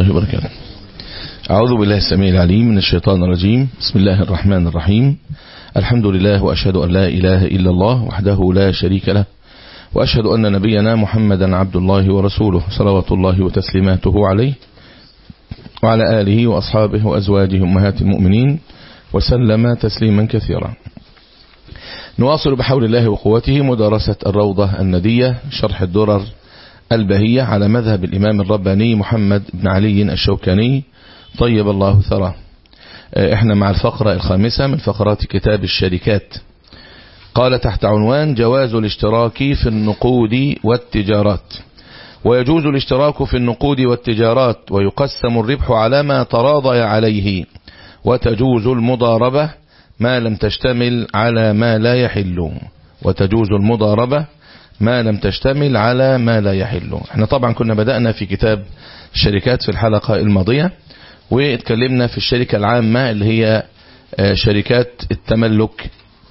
الله وبركاته أعوذ بالله السميع العليم من الشيطان الرجيم بسم الله الرحمن الرحيم الحمد لله وأشهد أن لا إله إلا الله وحده لا شريك له وأشهد أن نبينا محمدا عبد الله ورسوله صلوات الله وتسليماته عليه وعلى آله وأصحابه وأزواجه أمهات المؤمنين وسلم تسليما كثيرا نواصل بحول الله وقوته مدارسة الروضة الندية شرح الدرر البهية على مذهب الإمام الرباني محمد بن علي الشوكاني طيب الله ثراه احنا مع الفقرة الخامسة من فقرات كتاب الشركات قال تحت عنوان جواز الاشتراك في النقود والتجارات ويجوز الاشتراك في النقود والتجارات ويقسم الربح على ما تراضي عليه وتجوز المضاربة ما لم تشتمل على ما لا يحل وتجوز المضاربة ما لم تشتمل على ما لا يحل احنا طبعا كنا بدأنا في كتاب الشركات في الحلقة الماضية واتكلمنا في الشركة العامة اللي هي شركات التملك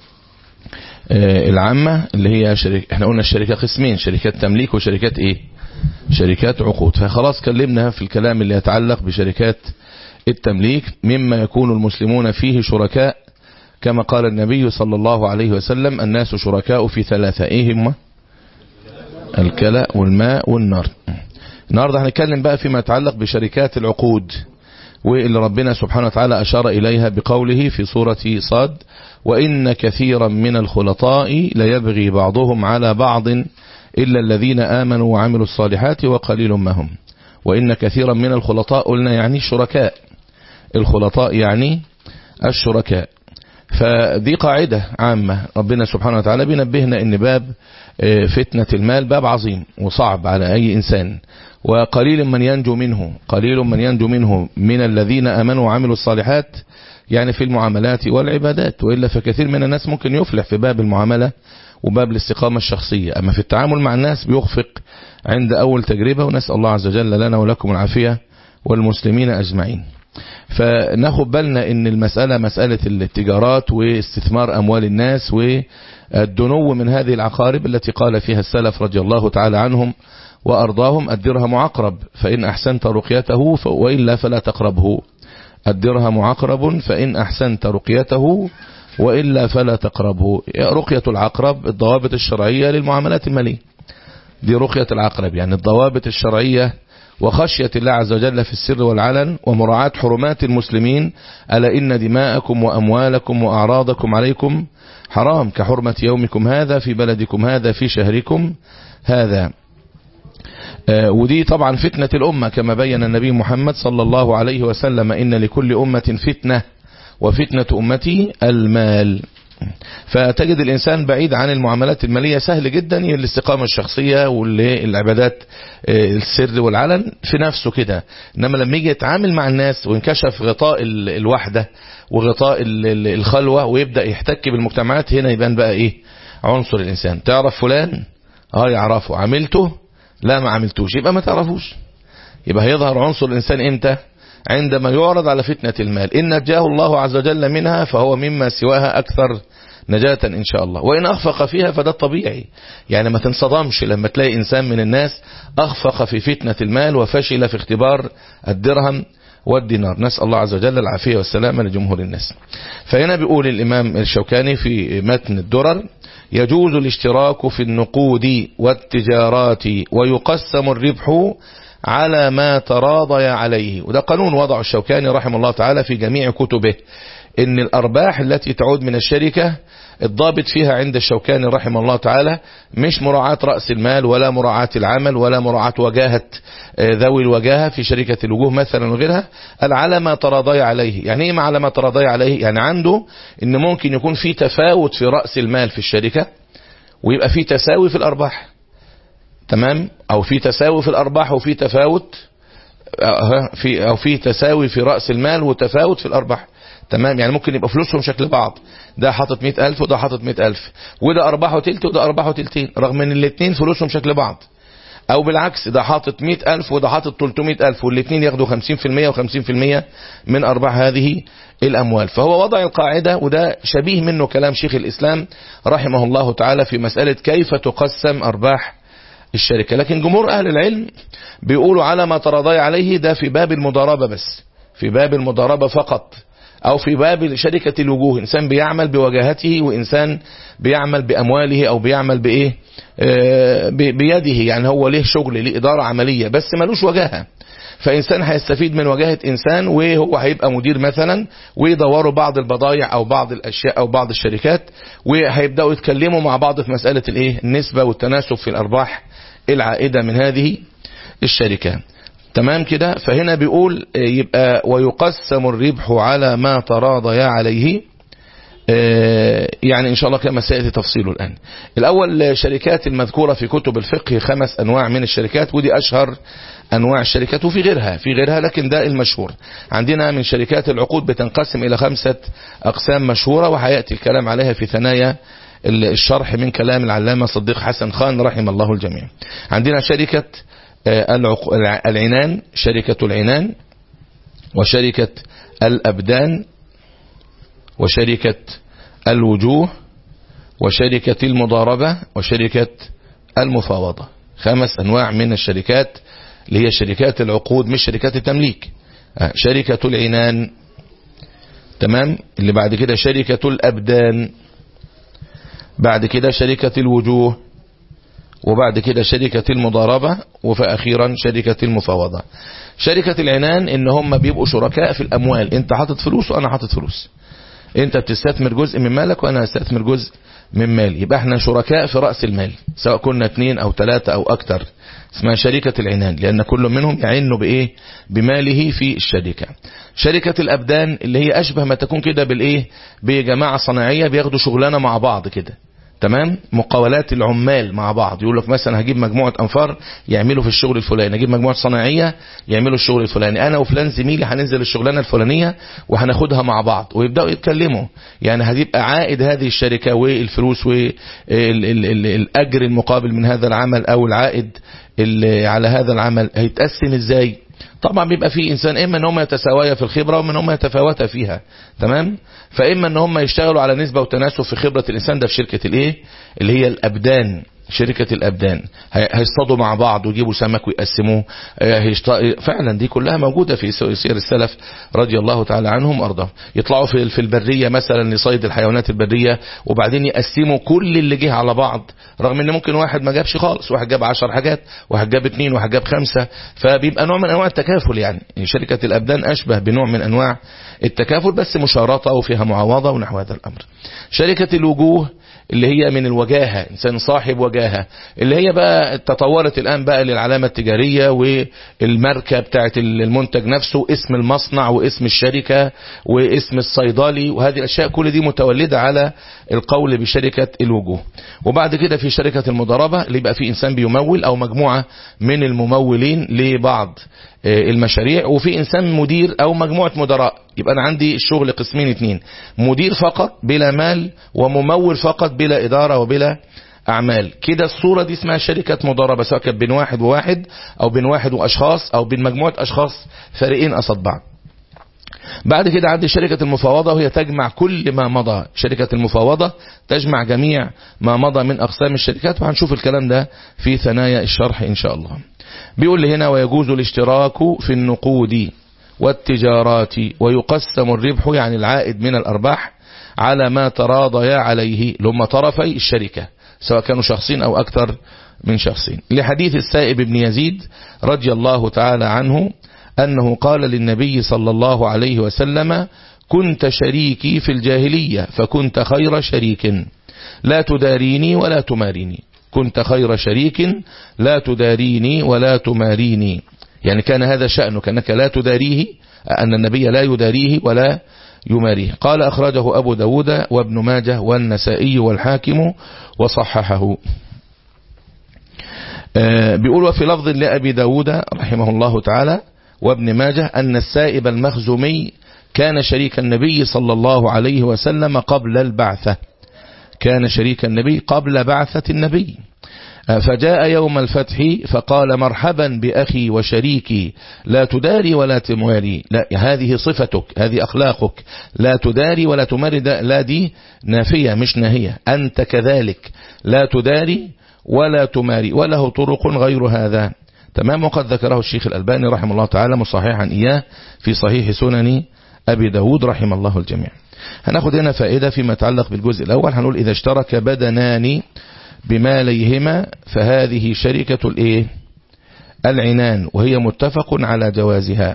العامة اللي هي شركة احنا قلنا الشركة قسمين شركات تمليك وشركات ايه شركات عقود فخلاص كلمنا في الكلام اللي يتعلق بشركات التمليك مما يكون المسلمون فيه شركاء كما قال النبي صلى الله عليه وسلم الناس شركاء في ثلاثة ايه هم الكلى والماء والنار النهاردة هنتكلم بقى فيما يتعلق بشركات العقود واللي ربنا سبحانه وتعالى أشار إليها بقوله في سورة صاد وإن كثيرا من الخلطاء ليبغي بعضهم على بعض إلا الذين آمنوا وعملوا الصالحات وقليل ما هم وإن كثيرا من الخلطاء قلنا يعني الشركاء الخلطاء يعني الشركاء فدي قاعدة عامة ربنا سبحانه وتعالى بينبهنا ان باب فتنة المال باب عظيم وصعب على اي انسان وقليل من ينجو منه قليل من ينجو منه من الذين امنوا وعملوا الصالحات يعني في المعاملات والعبادات وإلا فكثير من الناس ممكن يفلح في باب المعاملة وباب الاستقامة الشخصية أما في التعامل مع الناس بيخفق عند أول تجربة ونسأل الله عز وجل لنا ولكم العافية والمسلمين أجمعين فناخد بالنا ان المسألة مسألة التجارات واستثمار أموال الناس والدنو من هذه العقارب التي قال فيها السلف رضي الله تعالى عنهم وأرضاهم الدرهم عقرب فإن أحسنت رقيته وإلا فلا تقربه الدرهم عقرب فإن أحسنت رقيته وإلا فلا تقربه رقية العقرب الضوابط الشرعية للمعاملات المالية دي رقية العقرب يعني الضوابط الشرعية وخشية الله عز وجل في السر والعلن ومراعاة حرمات المسلمين ألا إن دماءكم وأموالكم وأعراضكم عليكم حرام كحرمة يومكم هذا في بلدكم هذا في شهركم هذا ودي طبعا فتنة الأمة كما بين النبي محمد صلى الله عليه وسلم إن لكل أمة فتنة وفتنة أمتي المال فتجد الإنسان بعيد عن المعاملات المالية سهل جدا الاستقامة الشخصية والعبادات السر والعلن في نفسه كده إنما لما يجي يتعامل مع الناس وينكشف غطاء الوحدة وغطاء الخلوة ويبدأ يحتك بالمجتمعات هنا يبان بقى إيه عنصر الإنسان تعرف فلان اه يعرفه عملته لا ما عملتوش يبقى ما تعرفوش يبقى هيظهر عنصر الإنسان امتى عندما يعرض على فتنة المال إن نجاه الله عز وجل منها فهو مما سواها أكثر نجاة إن شاء الله وإن أخفق فيها فده الطبيعي يعني ما تنصدمش لما تلاقي إنسان من الناس أخفق في فتنة المال وفشل في اختبار الدرهم والدينار نسأل الله عز وجل العافية والسلامة لجمهور الناس فهنا بيقول الإمام الشوكاني في متن الدرر يجوز الاشتراك في النقود والتجارات ويقسم الربح على ما تراضي عليه وده قانون وضع الشوكاني رحمه الله تعالى في جميع كتبه ان الارباح التي تعود من الشركة الضابط فيها عند الشوكاني رحمه الله تعالى مش مراعاة رأس المال ولا مراعاة العمل ولا مراعاة وجاهة ذوي الوجاهة في شركة الوجوه مثلا وغيرها على ما تراضي عليه يعني ايه على ما تراضي عليه يعني عنده ان ممكن يكون في تفاوت في رأس المال في الشركة ويبقى في تساوي في الارباح تمام او في تساوي في الارباح وفي تفاوت في او في تساوي في رأس المال وتفاوت في الارباح تمام يعني ممكن يبقى فلوسهم شكل بعض ده حاطط 100000 وده حاطط 100000 وده ارباحه تلت وده ارباحه تلتين رغم ان الاثنين فلوسهم شكل بعض او بالعكس ده حاطط 100000 وده حاطط 300000 والاثنين ياخدوا 50% و50% من ارباح هذه الاموال فهو وضع القاعدة وده شبيه منه كلام شيخ الاسلام رحمه الله تعالى في مسألة كيف تقسم ارباح الشركة لكن جمهور أهل العلم بيقولوا على ما تراضي عليه ده في باب المضاربة بس في باب المضاربة فقط أو في باب شركة الوجوه إنسان بيعمل بوجاهته وإنسان بيعمل بأمواله أو بيعمل بإيه آه بيده يعني هو ليه شغل ليه إدارة عملية بس ملوش وجاهة فإنسان هيستفيد من وجاهة إنسان وهو هيبقى مدير مثلا ويدوروا بعض البضائع أو بعض الأشياء أو بعض الشركات وهيبدأوا يتكلموا مع بعض في مسألة الإيه النسبة والتناسب في الأرباح العائدة من هذه الشركة تمام كده فهنا بيقول يبقى ويقسم الربح على ما تراضيا عليه يعني إن شاء الله كما سيأتي تفصيله الآن الأول شركات المذكورة في كتب الفقه خمس أنواع من الشركات ودي أشهر أنواع الشركات وفي غيرها في غيرها لكن ده المشهور عندنا من شركات العقود بتنقسم إلى خمسة أقسام مشهورة وحيأتي الكلام عليها في ثنايا الشرح من كلام العلامة صديق حسن خان رحم الله الجميع عندنا شركة العنان شركة العنان وشركة الأبدان وشركة الوجوه وشركة المضاربة وشركة المفاوضة خمس أنواع من الشركات اللي هي شركات العقود مش شركات التمليك شركة العنان تمام اللي بعد كده شركة الأبدان بعد كده شركة الوجوه وبعد كده شركة المضاربة وفأخيرا شركة المفاوضة شركة العنان ان هم بيبقوا شركاء في الأموال انت حاطط فلوس وانا حاطط فلوس انت بتستثمر جزء من مالك وانا هستثمر جزء من مالي يبقى احنا شركاء في رأس المال سواء كنا اثنين او ثلاثة او اكتر اسمها شركة العنان لان كل منهم يعين بايه بماله في الشركة شركة الابدان اللي هي اشبه ما تكون كده بالايه بجماعة صناعية بياخدوا شغلانة مع بعض كده تمام مقاولات العمال مع بعض يقول لك مثلا هجيب مجموعة انفار يعملوا في الشغل الفلاني هجيب مجموعة صناعية يعملوا الشغل الفلاني انا وفلان زميلي هننزل الشغلانة الفلانية وهناخدها مع بعض ويبدأوا يتكلموا يعني هتبقى عائد هذه الشركة والفلوس والاجر المقابل من هذا العمل او العائد على هذا العمل هيتقسم ازاي طبعا بيبقى في انسان اما ان هم يتساويا في الخبرة ومن هم يتفاوتا فيها تمام فاما ان هم يشتغلوا على نسبة وتناسب في خبرة الانسان ده في شركة الايه اللي هي الابدان شركة الأبدان هيصطادوا مع بعض ويجيبوا سمك ويقسموه فعلا دي كلها موجودة في سير السلف رضي الله تعالى عنهم وأرضاهم يطلعوا في في البرية مثلا لصيد الحيوانات البرية وبعدين يقسموا كل اللي جه على بعض رغم ان ممكن واحد ما جابش خالص واحد جاب عشر حاجات واحد جاب اتنين واحد جاب خمسة فبيبقى نوع من انواع التكافل يعني شركة الأبدان أشبه بنوع من أنواع التكافل بس مشارطة وفيها معاوضة ونحو هذا الأمر شركة الوجوه اللي هي من الوجاهة إنسان صاحب وجاهة اللي هي بقى تطورت الآن بقى للعلامة التجارية والماركة بتاعت المنتج نفسه اسم المصنع واسم الشركة واسم الصيدلي وهذه الأشياء كل دي متولدة على القول بشركة الوجوه وبعد كده في شركة المضاربة اللي يبقى في إنسان بيمول أو مجموعة من الممولين لبعض المشاريع وفي إنسان مدير أو مجموعة مدراء يبقى أنا عندي الشغل قسمين اتنين مدير فقط بلا مال وممول فقط بلا إدارة وبلا أعمال كده الصورة دي اسمها شركة مضاربة سواء كانت بين واحد وواحد أو بين واحد وأشخاص أو بين مجموعة أشخاص فريقين قصاد بعض بعد كده عندي شركة المفاوضة وهي تجمع كل ما مضى شركة المفاوضة تجمع جميع ما مضى من أقسام الشركات وهنشوف الكلام ده في ثنايا الشرح إن شاء الله بيقول لي هنا ويجوز الاشتراك في النقود والتجارات ويقسم الربح يعني العائد من الأرباح على ما تراضيا عليه لهم طرفي الشركة سواء كانوا شخصين أو أكثر من شخصين لحديث السائب بن يزيد رضي الله تعالى عنه أنه قال للنبي صلى الله عليه وسلم كنت شريكي في الجاهلية فكنت خير شريك لا تداريني ولا تماريني كنت خير شريك لا تداريني ولا تماريني يعني كان هذا شأنك أنك لا تداريه أن النبي لا يداريه ولا يماريه قال أخرجه أبو داود وابن ماجه والنسائي والحاكم وصححه بيقول وفي لفظ لأبي داود رحمه الله تعالى وابن ماجه أن السائب المخزومي كان شريك النبي صلى الله عليه وسلم قبل البعثة كان شريك النبي قبل بعثة النبي فجاء يوم الفتح فقال مرحبا بأخي وشريكي لا تداري ولا تماري لا هذه صفتك هذه أخلاقك لا تداري ولا تماري لا دي نافية مش ناهية أنت كذلك لا تداري ولا تماري وله طرق غير هذا تمام وقد ذكره الشيخ الألباني رحمه الله تعالى مصححا إياه في صحيح سنن أبي داود رحم الله الجميع هناخد هنا فائدة فيما يتعلق بالجزء الأول هنقول إذا اشترك بدنان بماليهما فهذه شركة الإيه العنان وهي متفق على جوازها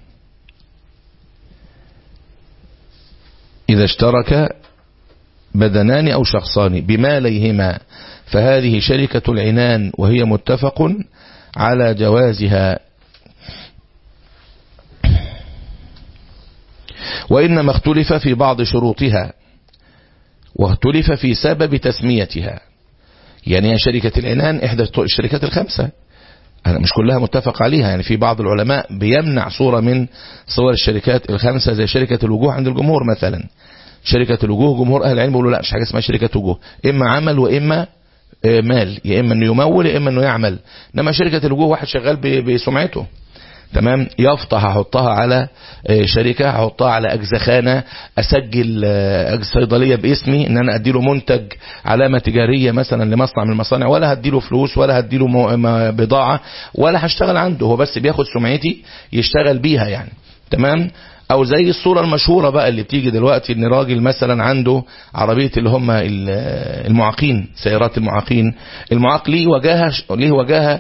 إذا اشترك بدنان أو شخصان بماليهما فهذه شركة العنان وهي متفق على جوازها وإنما اختلف في بعض شروطها واختلف في سبب تسميتها يعني هي شركة العنان إحدى الشركات الخمسة مش كلها متفق عليها يعني في بعض العلماء بيمنع صورة من صور الشركات الخمسة زي شركة الوجوه عند الجمهور مثلا شركة الوجوه جمهور أهل العلم بيقولوا لا مش حاجة اسمها شركة وجوه إما عمل وإما مال يا إما أنه يمول يا إما أنه يعمل إنما شركة الوجوه واحد شغال بسمعته تمام يافطة هحطها على شركة هحطها على أجزخانة أسجل صيدلية باسمي إن أنا أديله منتج علامة تجارية مثلا لمصنع من المصانع ولا هديله فلوس ولا هديله بضاعة ولا هشتغل عنده هو بس بياخد سمعتي يشتغل بيها يعني تمام او زي الصورة المشهورة بقى اللي بتيجي دلوقتي ان راجل مثلا عنده عربية اللي هم المعاقين سيارات المعاقين المعاق ليه وجاهة ليه وجاهة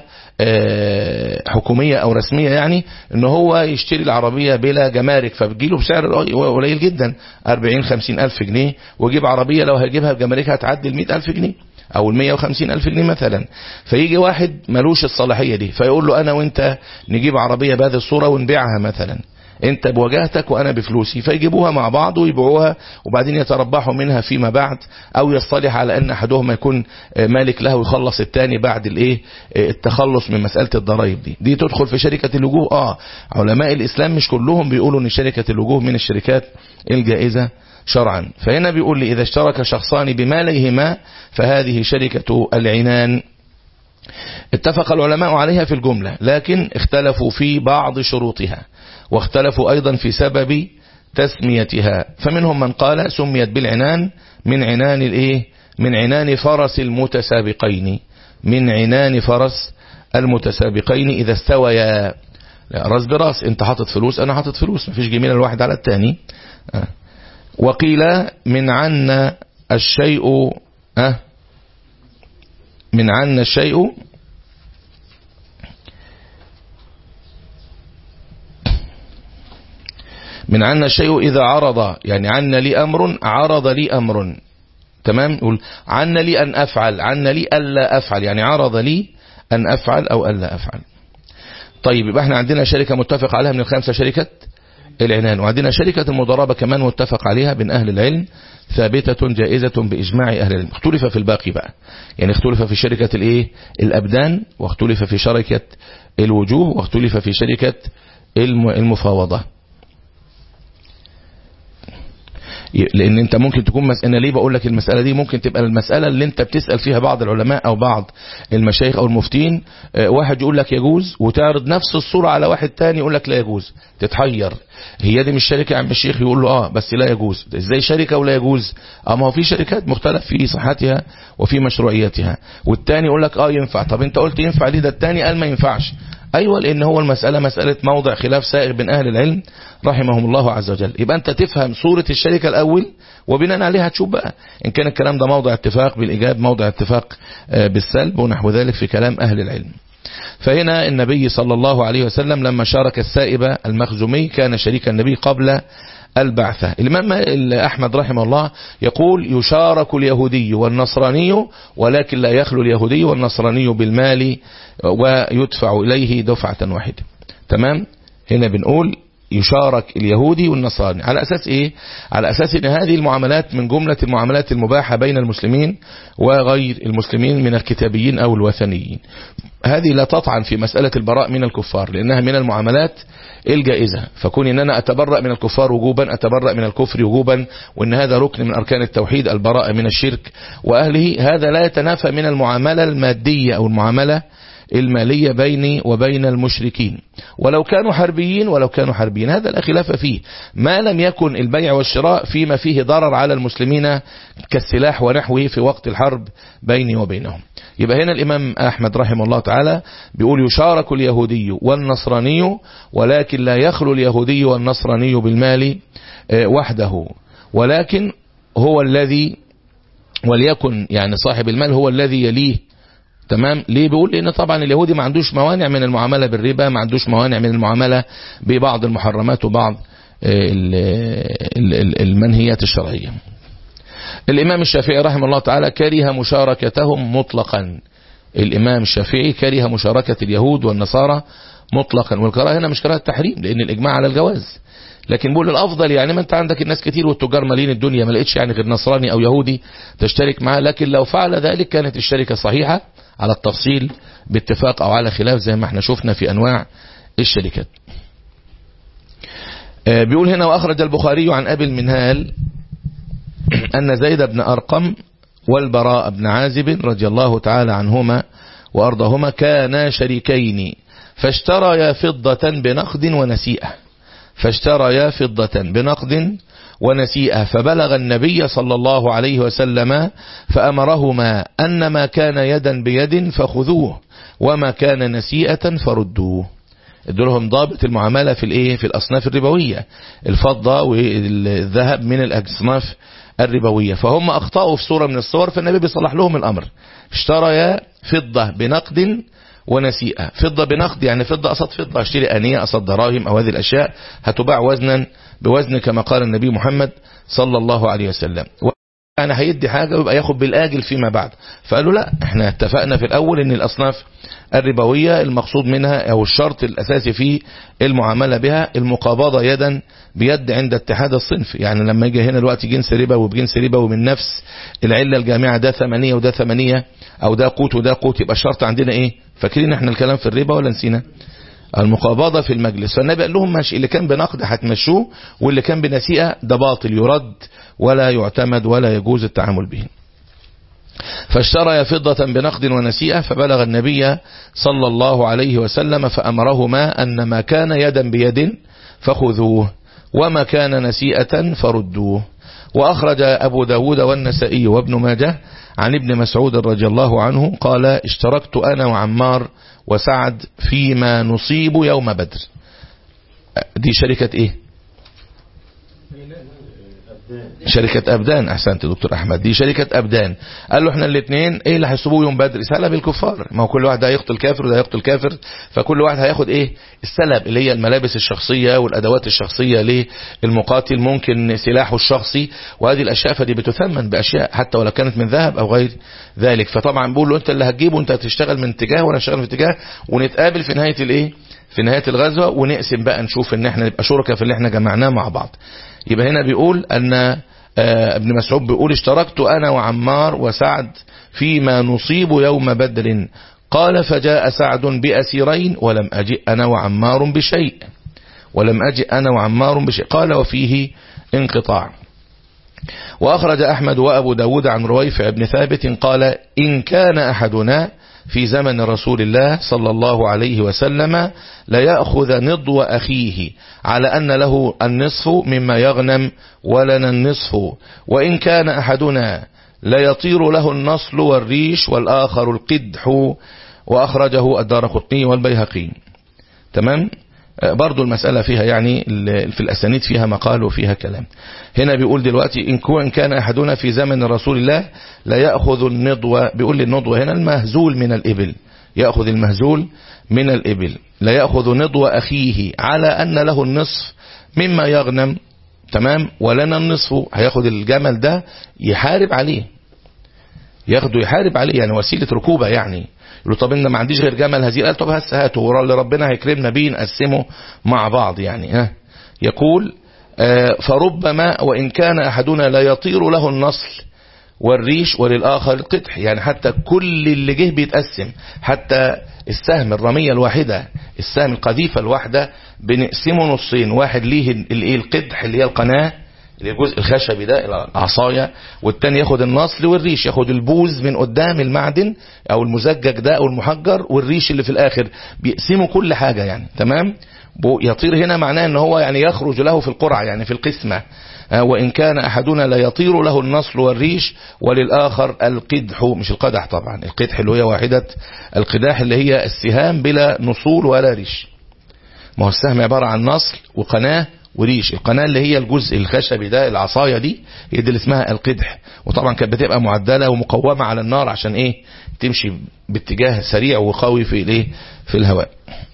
حكومية او رسمية يعني ان هو يشتري العربية بلا جمارك فبتجيله بسعر قليل جدا 40 50 الف جنيه ويجيب عربية لو هيجيبها بجماركها هتعدي ال 100 الف جنيه او ال 150 الف جنيه مثلا فيجي واحد ملوش الصلاحية دي فيقول له انا وانت نجيب عربية بهذه الصورة ونبيعها مثلا انت بوجاهتك وانا بفلوسي فيجيبوها مع بعض ويبيعوها وبعدين يتربحوا منها فيما بعد او يصطلح على ان احدهما يكون مالك له ويخلص الثاني بعد الايه التخلص من مسألة الضرائب دي دي تدخل في شركة الوجوه اه علماء الاسلام مش كلهم بيقولوا ان شركة الوجوه من الشركات الجائزة شرعا فهنا بيقول لي اذا اشترك شخصان بماليهما فهذه شركة العنان اتفق العلماء عليها في الجملة لكن اختلفوا في بعض شروطها واختلفوا أيضا في سبب تسميتها فمنهم من قال سميت بالعنان من عنان الايه من عنان فرس المتسابقين من عنان فرس المتسابقين إذا استويا راس براس انت حاطط فلوس انا حاطط فلوس مفيش جميلة الواحد على الثاني وقيل من عنا الشيء أه من عنا الشيء من عنا الشيء إذا عرض يعني عنا لي أمر عرض لي أمر تمام يقول عنا لي أن أفعل عنا لي ألا أفعل يعني عرض لي أن أفعل أو ألا أفعل طيب يبقى احنا عندنا شركة متفق عليها من الخمسة شركة العنان وعندنا شركة المضاربة كمان متفق عليها بين أهل العلم ثابتة جائزة بإجماع أهل العلم اختلف في الباقي بقى يعني اختلف في شركة الايه الأبدان واختلف في شركة الوجوه واختلف في شركة المفاوضة لان انت ممكن تكون مسألة ليه بقول لك المسألة دي ممكن تبقى المسألة اللي انت بتسأل فيها بعض العلماء او بعض المشايخ او المفتين واحد يقول لك يجوز وتعرض نفس الصورة على واحد تاني يقول لك لا يجوز تتحير هي دي مش شركة يا عم الشيخ يقول له اه بس لا يجوز ازاي شركة ولا يجوز اه ما هو في شركات مختلف في صحتها وفي مشروعيتها والتاني يقول لك اه ينفع طب انت قلت ينفع ليه ده التاني قال ما ينفعش أيوة لأن هو المسألة مسألة موضع خلاف سائغ بين أهل العلم رحمهم الله عز وجل يبقى أنت تفهم صورة الشركة الأول وبناء عليها تشوف بقى إن كان الكلام ده موضع اتفاق بالإيجاب موضع اتفاق بالسلب ونحو ذلك في كلام أهل العلم فهنا النبي صلى الله عليه وسلم لما شارك السائب المخزومي كان شريك النبي قبل البعثة الإمام أحمد رحمه الله يقول يشارك اليهودي والنصراني ولكن لا يخلو اليهودي والنصراني بالمال ويدفع إليه دفعة واحدة تمام هنا بنقول يشارك اليهودي والنصراني على أساس إيه على أساس أن هذه المعاملات من جملة المعاملات المباحة بين المسلمين وغير المسلمين من الكتابيين أو الوثنيين هذه لا تطعن في مسألة البراء من الكفار لأنها من المعاملات الجائزة فكون ان انا اتبرأ من الكفار وجوبا اتبرأ من الكفر وجوبا وان هذا ركن من اركان التوحيد البراء من الشرك واهله هذا لا يتنافى من المعاملة المادية او المعاملة المالية بيني وبين المشركين ولو كانوا حربيين ولو كانوا حربيين هذا لا خلاف فيه ما لم يكن البيع والشراء فيما فيه ضرر على المسلمين كالسلاح ونحوه في وقت الحرب بيني وبينهم يبقى هنا الإمام أحمد رحمه الله تعالى بيقول يشارك اليهودي والنصراني ولكن لا يخلو اليهودي والنصراني بالمال وحده ولكن هو الذي وليكن يعني صاحب المال هو الذي يليه تمام ليه بيقول لان طبعا اليهودي ما عندوش موانع من المعامله بالربا ما عندوش موانع من المعامله ببعض المحرمات وبعض المنهيات الشرعيه الامام الشافعي رحمه الله تعالى كره مشاركتهم مطلقا الامام الشافعي كره مشاركه اليهود والنصارى مطلقا والكراهه هنا مش كراهه تحريم لان الاجماع على الجواز لكن بيقول الافضل يعني ما انت عندك الناس كتير والتجار مالين الدنيا ما لقيتش يعني غير نصراني او يهودي تشترك معاه لكن لو فعل ذلك كانت الشركه صحيحه على التفصيل باتفاق او على خلاف زي ما احنا شفنا في انواع الشركات بيقول هنا واخرج البخاري عن ابي المنهال ان زيد بن ارقم والبراء بن عازب رضي الله تعالى عنهما وارضاهما كانا شريكين فاشتريا فضة بنقد ونسيئة فاشتريا فضة بنقد ونسيئة فبلغ النبي صلى الله عليه وسلم فأمرهما أن ما كان يدا بيد فخذوه وما كان نسيئة فردوه ادولهم ضابط المعاملة في الايه في الاصناف الربوية الفضة والذهب من الاصناف الربوية فهم اخطأوا في صورة من الصور فالنبي بيصلح لهم الامر اشتريا فضة بنقد ونسيئة فضة بنقد يعني فضة قصد فضة اشتري انية قصد دراهم او هذه الاشياء هتباع وزنا بوزن كما قال النبي محمد صلى الله عليه وسلم يعني هيدي حاجة ويبقى ياخد بالآجل فيما بعد فقالوا لا احنا اتفقنا في الأول ان الأصناف الربوية المقصود منها او الشرط الأساسي في المعاملة بها المقابضة يدا بيد عند اتحاد الصنف يعني لما يجي هنا الوقت جنس ربا وبجنس ربا ومن نفس العلة الجامعة ده ثمانية وده ثمانية او ده قوت وده قوت يبقى الشرط عندنا ايه فاكرين احنا الكلام في الربا ولا نسينا المقابضة في المجلس فالنبي قال لهم ماشي اللي كان بنقد هتمشوه واللي كان بنسيئة ده باطل يرد ولا يعتمد ولا يجوز التعامل به فاشترى فضة بنقد ونسيئة فبلغ النبي صلى الله عليه وسلم فأمرهما أن ما كان يدا بيد فخذوه وما كان نسيئة فردوه وأخرج أبو داود والنسائي وابن ماجه عن ابن مسعود رضي الله عنه قال اشتركت أنا وعمار وسعد فيما نصيب يوم بدر دي شركة ايه شركة أبدان أحسنت دكتور أحمد دي شركة أبدان قال له احنا الاثنين ايه اللي هيصيبوه يوم بدر سلب الكفار ما هو كل واحد هيقتل كافر وده هيقتل كافر فكل واحد هياخد ايه السلب اللي هي الملابس الشخصية والأدوات الشخصية للمقاتل ممكن سلاحه الشخصي وهذه الأشياء فدي بتثمن بأشياء حتى ولو كانت من ذهب أو غير ذلك فطبعا بقول له انت اللي هتجيبه انت هتشتغل من اتجاه وانا اشتغل في اتجاه ونتقابل في نهاية الايه في نهاية الغزوة ونقسم بقى نشوف ان احنا نبقى شركة في اللي احنا جمعناه مع بعض يبقى هنا بيقول ان ابن مسعود بيقول اشتركت أنا وعمار وسعد فيما نصيب يوم بدر قال فجاء سعد بأسيرين ولم أجئ أنا وعمار بشيء ولم أجئ أنا وعمار بشيء قال وفيه انقطاع وأخرج أحمد وأبو داود عن رويفع بن ثابت قال إن كان أحدنا في زمن رسول الله صلى الله عليه وسلم ليأخذ نضو أخيه على أن له النصف مما يغنم ولنا النصف وإن كان أحدنا ليطير له النصل والريش والآخر القدح وأخرجه الدار قطني والبيهقي تمام برضو المسألة فيها يعني في الأسانيد فيها مقال وفيها كلام هنا بيقول دلوقتي إن كان أحدنا في زمن رسول الله لا يأخذ النضوة بيقول لي النضوة هنا المهزول من الإبل يأخذ المهزول من الإبل لا يأخذ نضوة أخيه على أن له النصف مما يغنم تمام ولنا النصف هياخد الجمل ده يحارب عليه ياخده يحارب عليه يعني وسيلة ركوبة يعني يقول طب ان ما عنديش غير جمل هذه قال طب هس هاته اللي ربنا هيكرمنا بيه نقسمه مع بعض يعني ها يقول آه فربما وان كان احدنا لا يطير له النصل والريش وللآخر القدح يعني حتى كل اللي جه بيتقسم حتى السهم الرمية الواحدة السهم القذيفة الواحدة بنقسمه نصين واحد ليه الايه القدح اللي هي القناة اللي الجزء الخشبي ده العصاية والتاني ياخد النصل والريش ياخد البوز من قدام المعدن او المزجج ده او المحجر والريش اللي في الاخر بيقسموا كل حاجة يعني تمام يطير هنا معناه ان هو يعني يخرج له في القرعة يعني في القسمة وإن كان أحدنا لا يطير له النصل والريش وللآخر القدح مش القدح طبعا القدح اللي هي واحدة القداح اللي هي السهام بلا نصول ولا ريش ما هو السهم عبارة عن نصل وقناة وريش القناة اللي هي الجزء الخشبي ده العصاية دي هي دي اللي اسمها القدح وطبعا كانت بتبقى معدلة ومقومة على النار عشان ايه تمشي باتجاه سريع وقوي في الايه في الهواء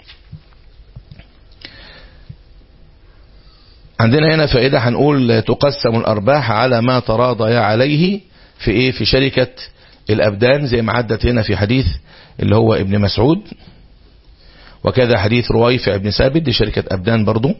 عندنا هنا فائدة هنقول تقسم الأرباح على ما تراضي عليه في ايه في شركة الأبدان زي ما عدت هنا في حديث اللي هو ابن مسعود وكذا حديث رويفع بن ثابت دي شركة أبدان برضو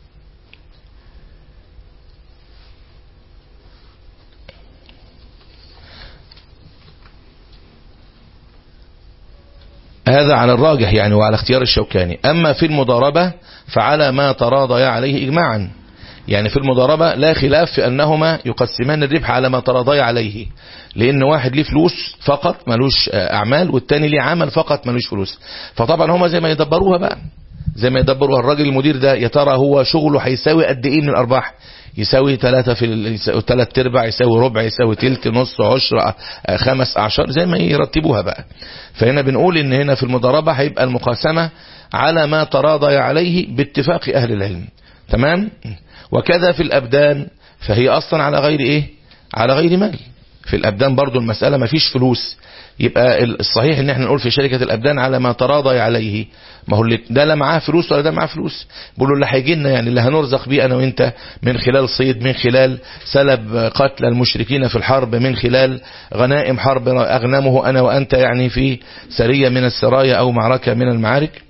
هذا على الراجح يعني وعلى اختيار الشوكاني أما في المضاربة فعلى ما تراضي عليه إجماعا يعني في المضاربة لا خلاف في أنهما يقسمان الربح على ما تراضي عليه لأن واحد ليه فلوس فقط ملوش أعمال والتاني ليه عمل فقط ملوش فلوس فطبعا هما زي ما يدبروها بقى زي ما يدبروها الراجل المدير ده يا ترى هو شغله هيساوي قد ايه من الأرباح يساوي ثلاثة في ثلاث ارباع يساوي ربع يساوي تلت نص عشر خمس اعشار زي ما يرتبوها بقى فهنا بنقول ان هنا في المضاربة هيبقى المقاسمة على ما تراضي عليه باتفاق اهل العلم تمام وكذا في الابدان فهي اصلا على غير ايه على غير مال في الابدان برضو المسألة ما فيش فلوس يبقى الصحيح ان احنا نقول في شركة الابدان على ما تراضي عليه ما هو اللي ده لا معاه فلوس ولا ده معاه فلوس بيقولوا اللي هيجي لنا يعني اللي هنرزق بيه انا وانت من خلال صيد من خلال سلب قتل المشركين في الحرب من خلال غنائم حرب اغنمه انا وانت يعني في سرية من السرايا او معركة من المعارك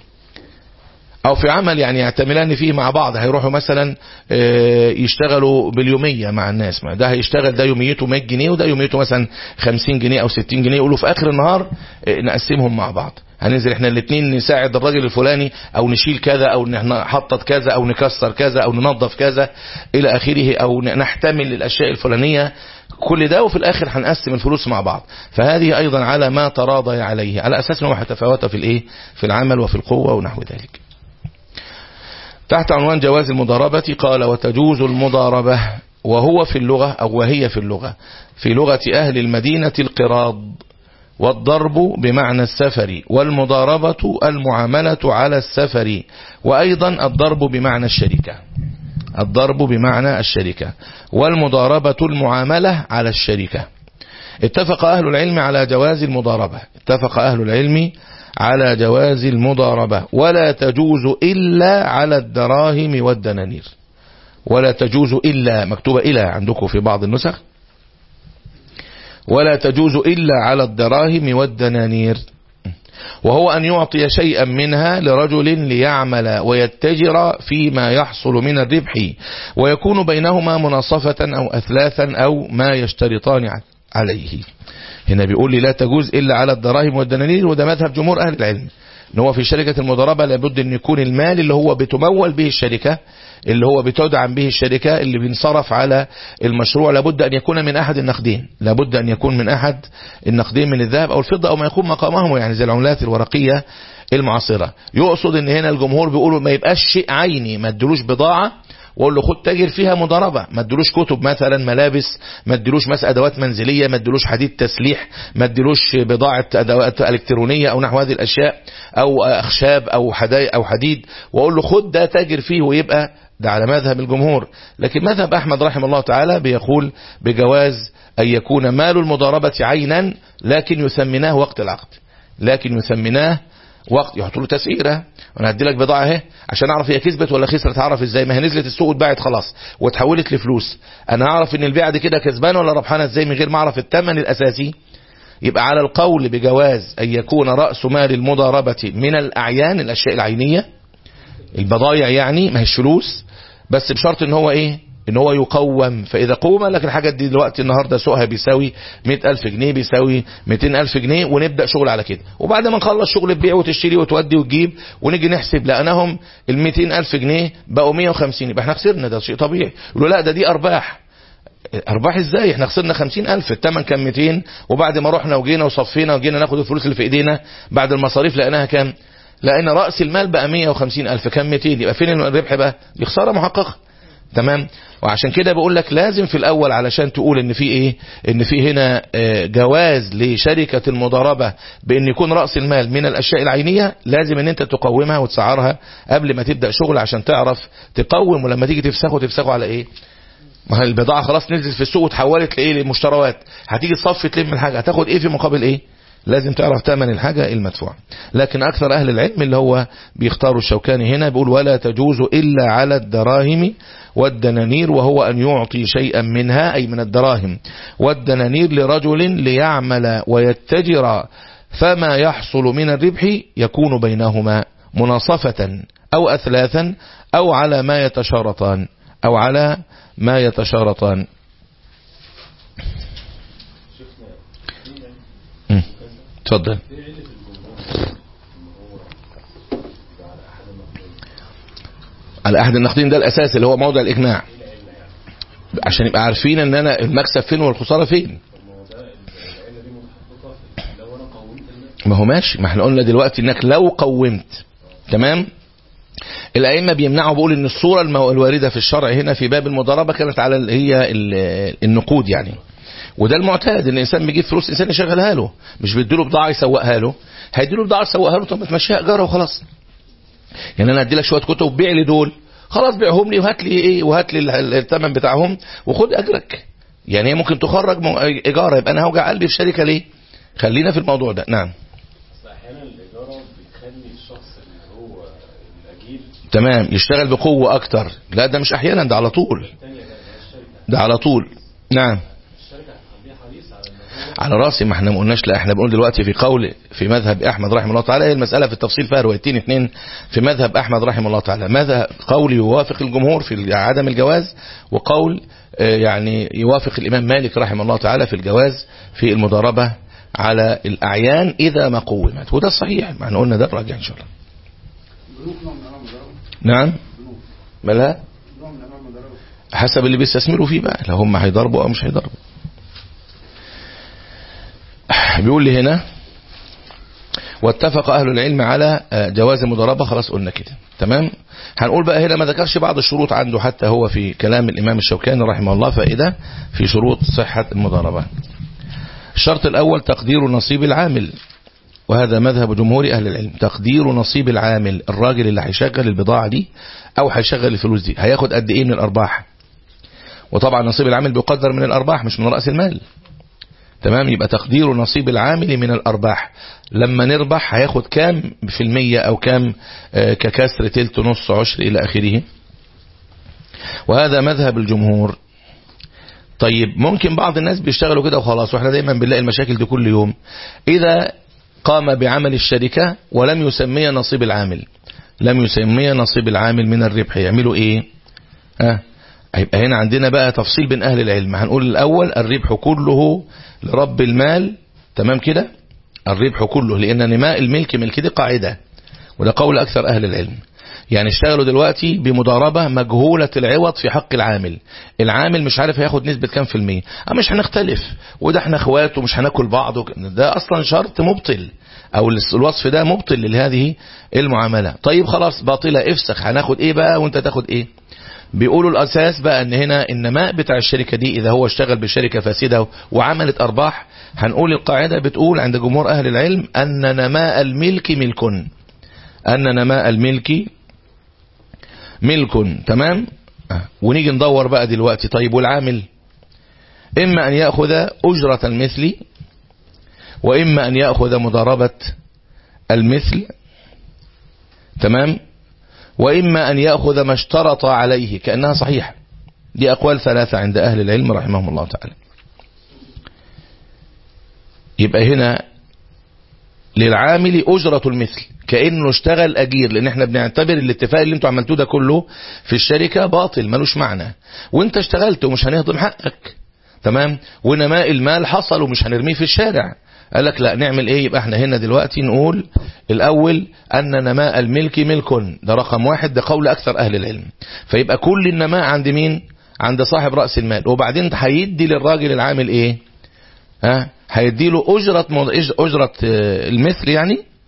او في عمل يعني يعتملان فيه مع بعض هيروحوا مثلا يشتغلوا باليومية مع الناس ده هيشتغل ده يوميته 100 جنيه وده يوميته مثلا 50 جنيه او 60 جنيه يقولوا في اخر النهار نقسمهم مع بعض هننزل احنا الاثنين نساعد الراجل الفلاني او نشيل كذا او نحطط كذا او نكسر كذا او ننظف كذا الى اخره او نحتمل الاشياء الفلانية كل ده وفي الاخر هنقسم الفلوس مع بعض فهذه ايضا على ما تراضي عليه على اساس انه هيتفاوت في الايه في العمل وفي القوة ونحو ذلك تحت عنوان جواز المضاربة قال وتجوز المضاربة وهو في اللغة أو وهي في اللغة في لغة أهل المدينة القراض والضرب بمعنى السفر والمضاربة المعاملة على السفر وأيضا الضرب بمعنى الشركة الضرب بمعنى الشركة والمضاربة المعاملة على الشركة اتفق أهل العلم على جواز المضاربة اتفق أهل العلم على جواز المضاربة ولا تجوز إلا على الدراهم والدنانير ولا تجوز إلا مكتوبة إلى عندكم في بعض النسخ ولا تجوز إلا على الدراهم والدنانير وهو أن يعطي شيئا منها لرجل ليعمل ويتجر فيما يحصل من الربح ويكون بينهما مناصفة أو أثلاثا أو ما يشترطان عليه هنا بيقول لي لا تجوز إلا على الدراهم والدنانير وده مذهب جمهور أهل العلم ان هو في شركة المضاربة لابد ان يكون المال اللي هو بتمول به الشركة اللي هو بتدعم به الشركة اللي بينصرف على المشروع لابد ان يكون من احد النقدين لابد ان يكون من احد النقدين من الذهب او الفضة او ما يكون مقامهم يعني زي العملات الورقية المعاصرة يقصد ان هنا الجمهور بيقولوا ما يبقاش شيء عيني ما ادلوش بضاعة واقول له خد تاجر فيها مضاربة ما ادلوش كتب مثلا ملابس ما ادلوش مثلا ادوات منزلية ما ادلوش حديد تسليح ما ادلوش بضاعة ادوات الكترونية او نحو هذه الاشياء او اخشاب او حدايق او حديد واقول له خد ده تاجر فيه ويبقى ده على مذهب الجمهور لكن مذهب احمد رحمه الله تعالى بيقول بجواز ان يكون مال المضاربة عينا لكن يسمناه وقت العقد لكن يسمناه وقت يحطوا له تسعيره انا هدي لك بضاعه اهي عشان اعرف هي كسبت ولا خسرت هعرف ازاي ما هي نزلت السوق واتباعت خلاص واتحولت لفلوس انا هعرف ان البيعه دي كده كسبانه ولا ربحانه ازاي من غير ما اعرف الثمن الاساسي يبقى على القول بجواز ان يكون راس مال المضاربه من الاعيان الاشياء العينيه البضايع يعني ما هيش فلوس بس بشرط ان هو ايه ان هو يقوم فاذا قوم لك الحاجات دي دلوقتي النهاردة سوقها بيساوي 100000 جنيه بيساوي 200000 جنيه ونبدأ شغل على كده وبعد ما نخلص شغل البيع وتشتري وتودي وتجيب ونيجي نحسب لقناهم ال 200000 جنيه بقوا 150 يبقى احنا خسرنا ده شيء طبيعي يقولوا لا ده دي ارباح ارباح ازاي احنا خسرنا 50000 الثمن كان 200 وبعد ما رحنا وجينا وصفينا وجينا ناخد الفلوس اللي في ايدينا بعد المصاريف لقيناها كام لان رأس المال بقى 150 الف كام 200 يبقى فين الربح بقى دي خسارة محققة تمام وعشان كده بقول لك لازم في الاول علشان تقول ان في ايه ان في هنا آه، جواز لشركة المضاربة بان يكون رأس المال من الاشياء العينية لازم ان انت تقومها وتسعرها قبل ما تبدأ شغل عشان تعرف تقوم ولما تيجي تفسخه تفسخه على ايه ما هي البضاعة خلاص نزلت في السوق وتحولت لايه للمشتريات هتيجي تصفي تلم الحاجة هتاخد ايه في مقابل ايه لازم تعرف ثمن الحاجة المدفوع لكن أكثر أهل العلم اللي هو بيختاروا الشوكاني هنا بيقول ولا تجوز إلا على الدراهم والدنانير وهو أن يعطي شيئا منها أي من الدراهم والدنانير لرجل ليعمل ويتجر فما يحصل من الربح يكون بينهما مناصفة أو أثلاثا أو على ما يتشارطان أو على ما يتشارطان مم. اتفضل على احد النقدين ده الاساس اللي هو موضع الاجماع عشان يبقى عارفين ان انا المكسب فين والخساره فين ما هو ماشي ما احنا قلنا دلوقتي انك لو قومت تمام الائمه بيمنعوا بيقول ان الصوره المو- الوارده في الشرع هنا في باب المضاربه كانت على ال- هي ال- النقود يعني وده المعتاد ان الانسان بيجيب فلوس انسان يشغلها له مش بيديله بضاعه يسوقها له هيديله بضاعه يسوقها له طب ما تمشيها ايجاره وخلاص يعني انا ادي لك شويه كتب بيع لي دول خلاص بيعهم لي وهات لي ايه وهات لي ال- ال- الثمن بتاعهم وخد اجرك يعني هي ممكن تخرج م- ايجار يبقى انا هوجع قلبي في شركه ليه خلينا في الموضوع ده نعم بس احيانا الاجاره بتخلي الشخص اللي هو الاجير تمام يشتغل بقوه اكتر لا ده مش احيانا ده على طول الثانيه ده اللي هي الشركه ده على طول نعم الشركه هتخليه حريص على ان هو على راسي ما احنا ما قلناش لا احنا بنقول دلوقتي في قول في مذهب احمد رحمه الله تعالى هي المساله في التفصيل فيها روايتين اثنين في مذهب احمد رحمه الله تعالى ماذا قول يوافق الجمهور في عدم الجواز وقول آه، يعني يوافق الامام مالك رحمه الله تعالى في الجواز في المضاربه على الاعيان اذا ما قومت وده الصحيح ما احنا قلنا ده الراجع ان شاء الله بنوك نوع من انواع المضاربه نعم بنوك مالها نوع من انواع المضاربه حسب اللي بيستثمروا فيه بقى لو هم هيضربوا او مش هيضربوا بيقول لي هنا واتفق اهل العلم على آه، جواز المضاربه خلاص قلنا كده تمام هنقول بقى هنا ما ذكرش بعض الشروط عنده حتى هو في كلام الامام الشوكاني رحمه الله فائده في شروط صحه المضاربه الشرط الاول تقدير نصيب العامل وهذا مذهب جمهور اهل العلم تقدير نصيب العامل الراجل اللي هيشغل البضاعه دي او هيشغل الفلوس دي هياخد قد ايه من الارباح وطبعا نصيب العامل بيقدر من الارباح مش من راس المال تمام يبقى تقدير نصيب العامل من الارباح لما نربح هياخد كام في المية او كام آه، ككسر تلت نص عشر الى اخره وهذا مذهب الجمهور طيب ممكن بعض الناس بيشتغلوا كده وخلاص واحنا دايما بنلاقي المشاكل دي كل يوم اذا قام بعمل الشركة ولم يسمي نصيب العامل لم يسمي نصيب العامل من الربح يعملوا ايه ها هيبقى هنا عندنا بقى تفصيل بين اهل العلم هنقول الاول الربح كله لرب المال تمام كده الربح كله لان نماء الملك ملك دي قاعدة وده قول اكثر اهل العلم يعني اشتغلوا دلوقتي بمضاربة مجهولة العوض في حق العامل العامل مش عارف هياخد نسبة كام في المية اه مش هنختلف وده احنا اخوات ومش هناكل بعض وك- ده اصلا شرط مبطل او الوصف ده مبطل لهذه المعاملة طيب خلاص باطلة افسخ هناخد ايه بقى وانت تاخد ايه بيقولوا الاساس بقى ان هنا النماء بتاع الشركة دي اذا هو اشتغل بشركة فاسدة وعملت ارباح هنقول القاعدة بتقول عند جمهور اهل العلم ان نماء الملك ملك ان نماء الملك ملك تمام آه. ونيجي ندور بقى دلوقتي طيب والعامل اما ان يأخذ اجرة المثل واما ان يأخذ مضاربة المثل تمام وإما أن يأخذ ما اشترط عليه كأنها صحيحة دي أقوال ثلاثة عند أهل العلم رحمهم الله تعالى يبقى هنا للعامل أجرة المثل كأنه اشتغل أجير لأن احنا بنعتبر الاتفاق اللي انتوا عملتوه ده كله في الشركة باطل ملوش معنى وانت اشتغلت ومش هنهضم حقك تمام ونماء المال حصل ومش هنرميه في الشارع قال لك لا نعمل ايه يبقى احنا هنا دلوقتي نقول الاول ان نماء الملك ملك ده رقم واحد ده قول اكثر اهل العلم فيبقى كل النماء عند مين عند صاحب رأس المال وبعدين هيدي للراجل العامل ايه ها هيدي له اجرة مض- إج- اجرة آه، المثل يعني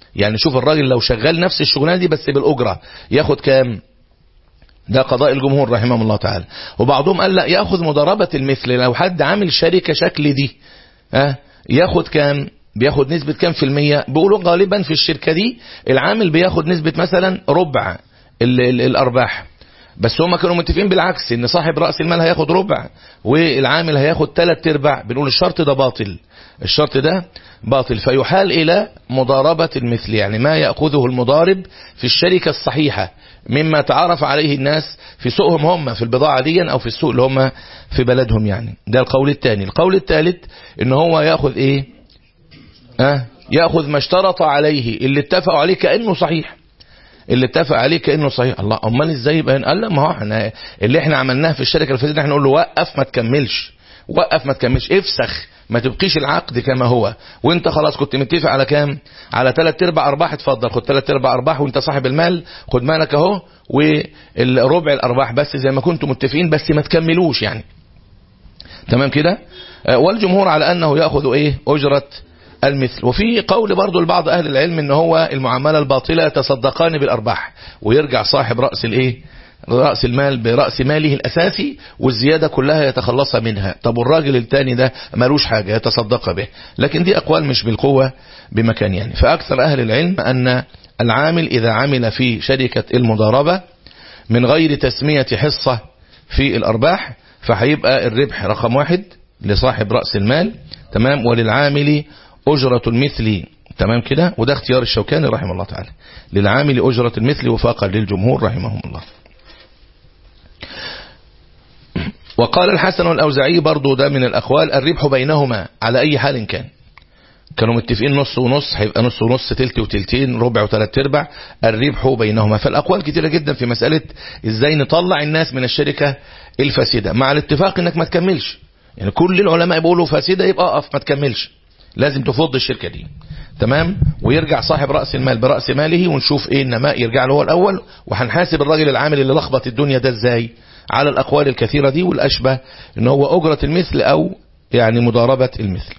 يعني شوف الراجل لو شغال نفس الشغلانه دي بس بالاجره ياخد كام ده قضاء الجمهور رحمه الله تعالى وبعضهم قال لا ياخذ مضاربه المثل لو حد عامل شركه شكل دي ها ياخد كام بياخد نسبة كام في المية بيقولوا غالبا في الشركة دي العامل بياخد نسبة مثلا ربع ال ال الأرباح بس هم كانوا متفقين بالعكس ان صاحب رأس المال هياخد ربع والعامل هياخد ثلاث ارباع بنقول الشرط ده باطل الشرط ده باطل فيحال الى مضاربة المثل يعني ما يأخذه المضارب في الشركة الصحيحة مما تعرف عليه الناس في سوقهم هم في البضاعة دي او في السوق اللي هم في بلدهم يعني ده القول الثاني القول الثالث ان هو يأخذ ايه أه؟ يأخذ ما اشترط عليه اللي اتفقوا عليه كأنه صحيح اللي اتفق عليه كأنه صحيح الله امال ازاي يبقى قال لا ما هو احنا اللي احنا عملناه في الشركه الفاسده احنا نقول له وقف ما تكملش وقف ما تكملش افسخ ما تبقيش العقد كما هو وانت خلاص كنت متفق على كام على ثلاث ارباع ارباح اتفضل خد ثلاث ارباع ارباح وانت صاحب المال خد مالك اهو والربع الارباح بس زي ما كنتم متفقين بس ما تكملوش يعني تمام كده آه، والجمهور على انه ياخذ ايه اجره المثل وفي قول برضو لبعض أهل العلم ان هو المعاملة الباطلة يتصدقان بالأرباح ويرجع صاحب رأس الايه رأس المال برأس ماله الأساسي والزيادة كلها يتخلص منها طب والراجل التاني ده ملوش حاجة يتصدق به لكن دي أقوال مش بالقوة بمكان يعني فأكثر أهل العلم أن العامل إذا عمل في شركة المضاربة من غير تسمية حصة في الأرباح فهيبقى الربح رقم واحد لصاحب رأس المال تمام وللعامل أجرة المثل تمام كده وده اختيار الشوكاني رحمه الله تعالى للعامل أجرة المثل وفاقا للجمهور رحمهم الله وقال الحسن والأوزعي برضو ده من الأقوال الربح بينهما على أي حال كان كانوا متفقين نص ونص هيبقى نص ونص تلت وتلتين ربع وثلاث ارباع الربح بينهما فالأقوال كتيرة جدا في مسألة ازاي نطلع الناس من الشركة الفاسدة مع الاتفاق انك ما تكملش يعني كل العلماء بيقولوا فاسدة يبقى اقف ما تكملش لازم تفض الشركة دي تمام ويرجع صاحب رأس المال برأس ماله ونشوف ايه النماء يرجع له هو الأول وهنحاسب الراجل العامل اللي لخبط الدنيا ده ازاي على الأقوال الكثيرة دي والأشبه ان هو أجرة المثل أو يعني مضاربة المثل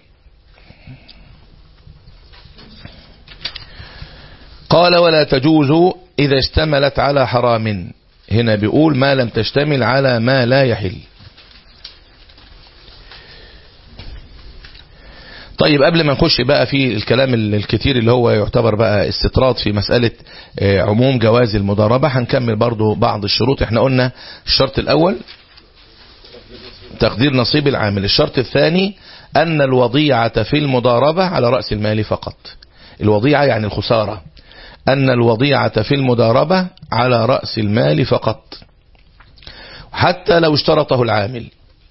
قال ولا تجوز إذا اشتملت على حرام هنا بيقول ما لم تشتمل على ما لا يحل طيب قبل ما نخش بقى في الكلام الكتير اللي هو يعتبر بقى استطراد في مسألة عموم جواز المضاربة هنكمل برضو بعض الشروط احنا قلنا الشرط الأول تقدير نصيب العامل الشرط الثاني أن الوضيعة في المضاربة على رأس المال فقط الوضيعة يعني الخسارة أن الوضيعة في المضاربة على رأس المال فقط حتى لو اشترطه العامل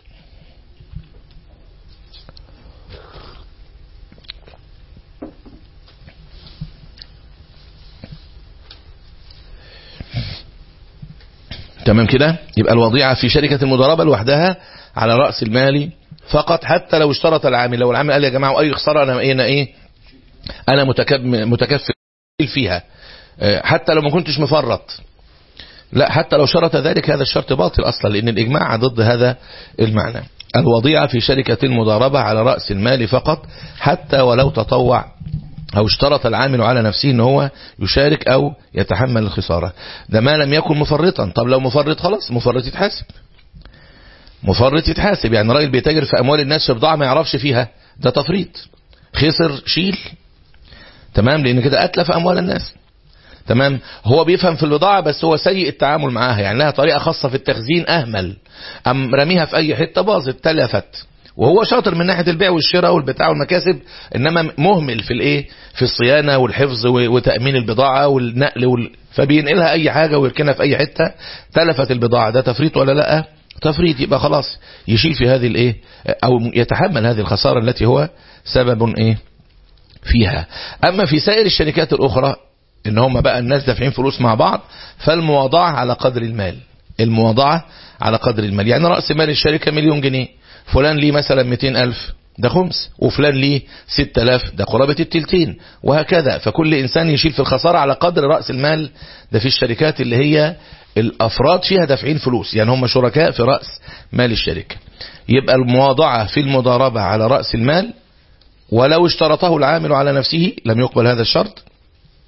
تمام كده يبقى الوضيعة في شركة المضاربة لوحدها على رأس المال فقط حتى لو اشترط العامل لو العامل قال يا جماعة أي خسارة أنا إيه أنا إيه أنا متكفل فيها حتى لو ما كنتش مفرط لا حتى لو شرط ذلك هذا الشرط باطل أصلا لأن الإجماع ضد هذا المعنى الوضيعة في شركة المضاربة على رأس المال فقط حتى ولو تطوع أو اشترط العامل على نفسه ان هو يشارك أو يتحمل الخسارة ده ما لم يكن مفرطا طب لو مفرط خلاص مفرط يتحاسب مفرط يتحاسب يعني راجل بيتاجر في أموال الناس في بضاعة ما يعرفش فيها ده تفريط خسر شيل تمام لأن كده أتلف أموال الناس تمام هو بيفهم في البضاعة بس هو سيء التعامل معاها يعني لها طريقة خاصة في التخزين أهمل أم رميها في أي حتة باظت تلفت وهو شاطر من ناحية البيع والشراء والبتاع والمكاسب انما مهمل في الايه في الصيانة والحفظ وتأمين البضاعة والنقل وال... فبينقلها اي حاجة ويركنها في اي حتة تلفت البضاعة ده تفريط ولا لا تفريط يبقى خلاص يشيل في هذه الايه او يتحمل هذه الخسارة التي هو سبب ايه فيها اما في سائر الشركات الاخرى ان هم بقى الناس دافعين فلوس مع بعض فالمواضعة على قدر المال المواضعة على قدر المال يعني رأس مال الشركة مليون جنيه فلان ليه مثلا 200 ألف ده خمس وفلان ليه 6000 ده قرابة التلتين وهكذا فكل إنسان يشيل في الخسارة على قدر رأس المال ده في الشركات اللي هي الأفراد فيها دافعين فلوس يعني هم شركاء في رأس مال الشركة يبقى المواضعة في المضاربة على رأس المال ولو اشترطه العامل على نفسه لم يقبل هذا الشرط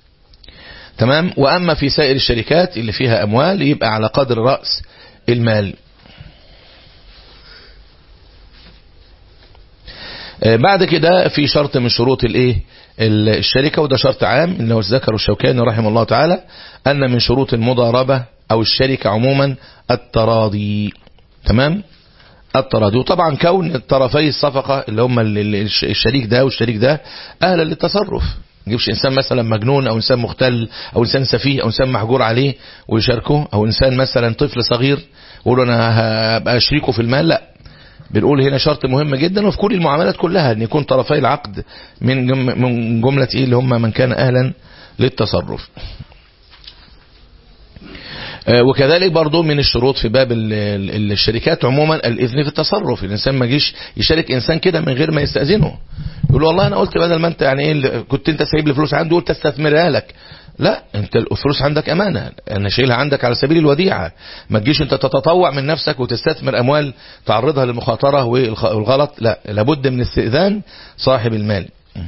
تمام وأما في سائر الشركات اللي فيها أموال يبقى على قدر رأس المال آه، بعد كده في شرط من شروط الايه ال- الشركة وده شرط عام اللي هو ذكره الشوكاني رحمه الله تعالى أن من شروط المضاربة أو الشركة عموما التراضي تمام التراضي وطبعا كون طرفي الصفقة اللي هم ال- ال- الش- الشريك ده والشريك ده أهلا للتصرف ما يجيبش إنسان مثلا مجنون أو إنسان مختل أو إنسان سفيه أو إنسان محجور عليه ويشاركه أو إنسان مثلا طفل صغير يقول له أنا هبقى شريكه في المال لا بنقول هنا شرط مهم جدا وفي كل المعاملات كلها ان يكون طرفي العقد من جم من جملة ايه اللي هم من كان اهلا للتصرف آه، وكذلك برضو من الشروط في باب ال- ال- الشركات عموما الإذن في التصرف الإنسان ما يجيش يشارك إنسان كده من غير ما يستأذنه يقول له والله أنا قلت بدل ما أنت يعني إيه اللي- كنت أنت سايب لي فلوس عندي قلت استثمرها لك لا انت الفلوس عندك امانه انا شايلها عندك على سبيل الوديعه ما تجيش انت تتطوع من نفسك وتستثمر اموال تعرضها للمخاطره والخ- والغلط لا لابد من استئذان صاحب المال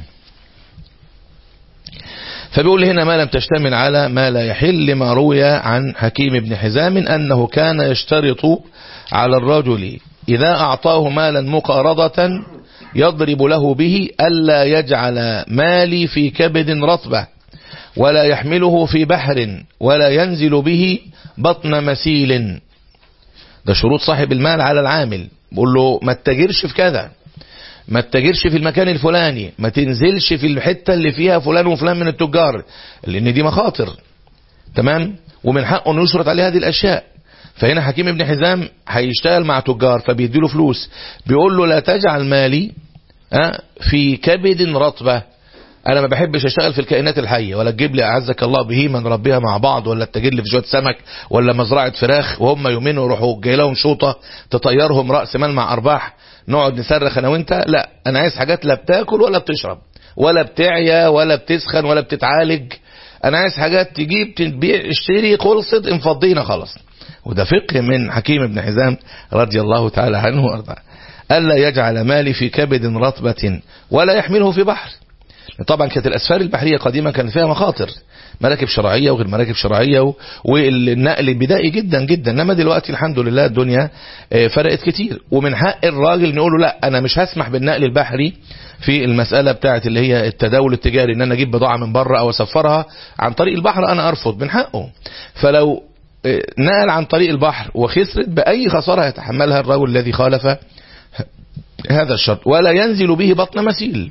فبيقول هنا ما لم تشتمل على ما لا يحل لما روي عن حكيم بن حزام أنه كان يشترط على الرجل إذا أعطاه مالا مقارضة يضرب له به ألا يجعل مالي في كبد رطبة ولا يحمله في بحر ولا ينزل به بطن مسيل ده شروط صاحب المال على العامل بقول له ما تتاجرش في كذا ما تتاجرش في المكان الفلاني ما تنزلش في الحتة اللي فيها فلان وفلان من التجار لان دي مخاطر تمام ومن حقه انه يشرط عليه هذه الاشياء فهنا حكيم ابن حزام هيشتغل مع تجار فبيديله فلوس بيقول له لا تجعل مالي ها، في كبد رطبة انا ما بحبش اشتغل في الكائنات الحية ولا تجيب لي اعزك الله بهيمة نربيها مع بعض ولا تجيب لي في شوية سمك ولا مزرعة فراخ وهم يومين يروحوا جاي لهم شوطة تطيرهم رأس مال مع ارباح نقعد نصرخ انا وانت لا انا عايز حاجات لا بتاكل ولا بتشرب ولا بتعيا ولا بتسخن ولا بتتعالج انا عايز حاجات تجيب تبيع اشتري خلصت انفضينا خلاص وده فقه من حكيم بن حزام رضي الله تعالى عنه وارضاه ألا يجعل مالي في كبد رطبة ولا يحمله في بحر طبعا كانت الأسفار البحرية قديما كان فيها مخاطر مراكب شرعية وغير مراكب شرعية و- والنقل بدائي جدا جدا انما دلوقتي الحمد لله الدنيا آه، فرقت كتير ومن حق الراجل نقول له لا انا مش هسمح بالنقل البحري في المسألة بتاعت اللي هي التداول التجاري ان انا اجيب بضاعة من بره او اسفرها عن طريق البحر انا ارفض من حقه فلو آه، نقل عن طريق البحر وخسرت بأي خسارة يتحملها الرجل الذي خالف هذا الشرط ولا ينزل به بطن مسيل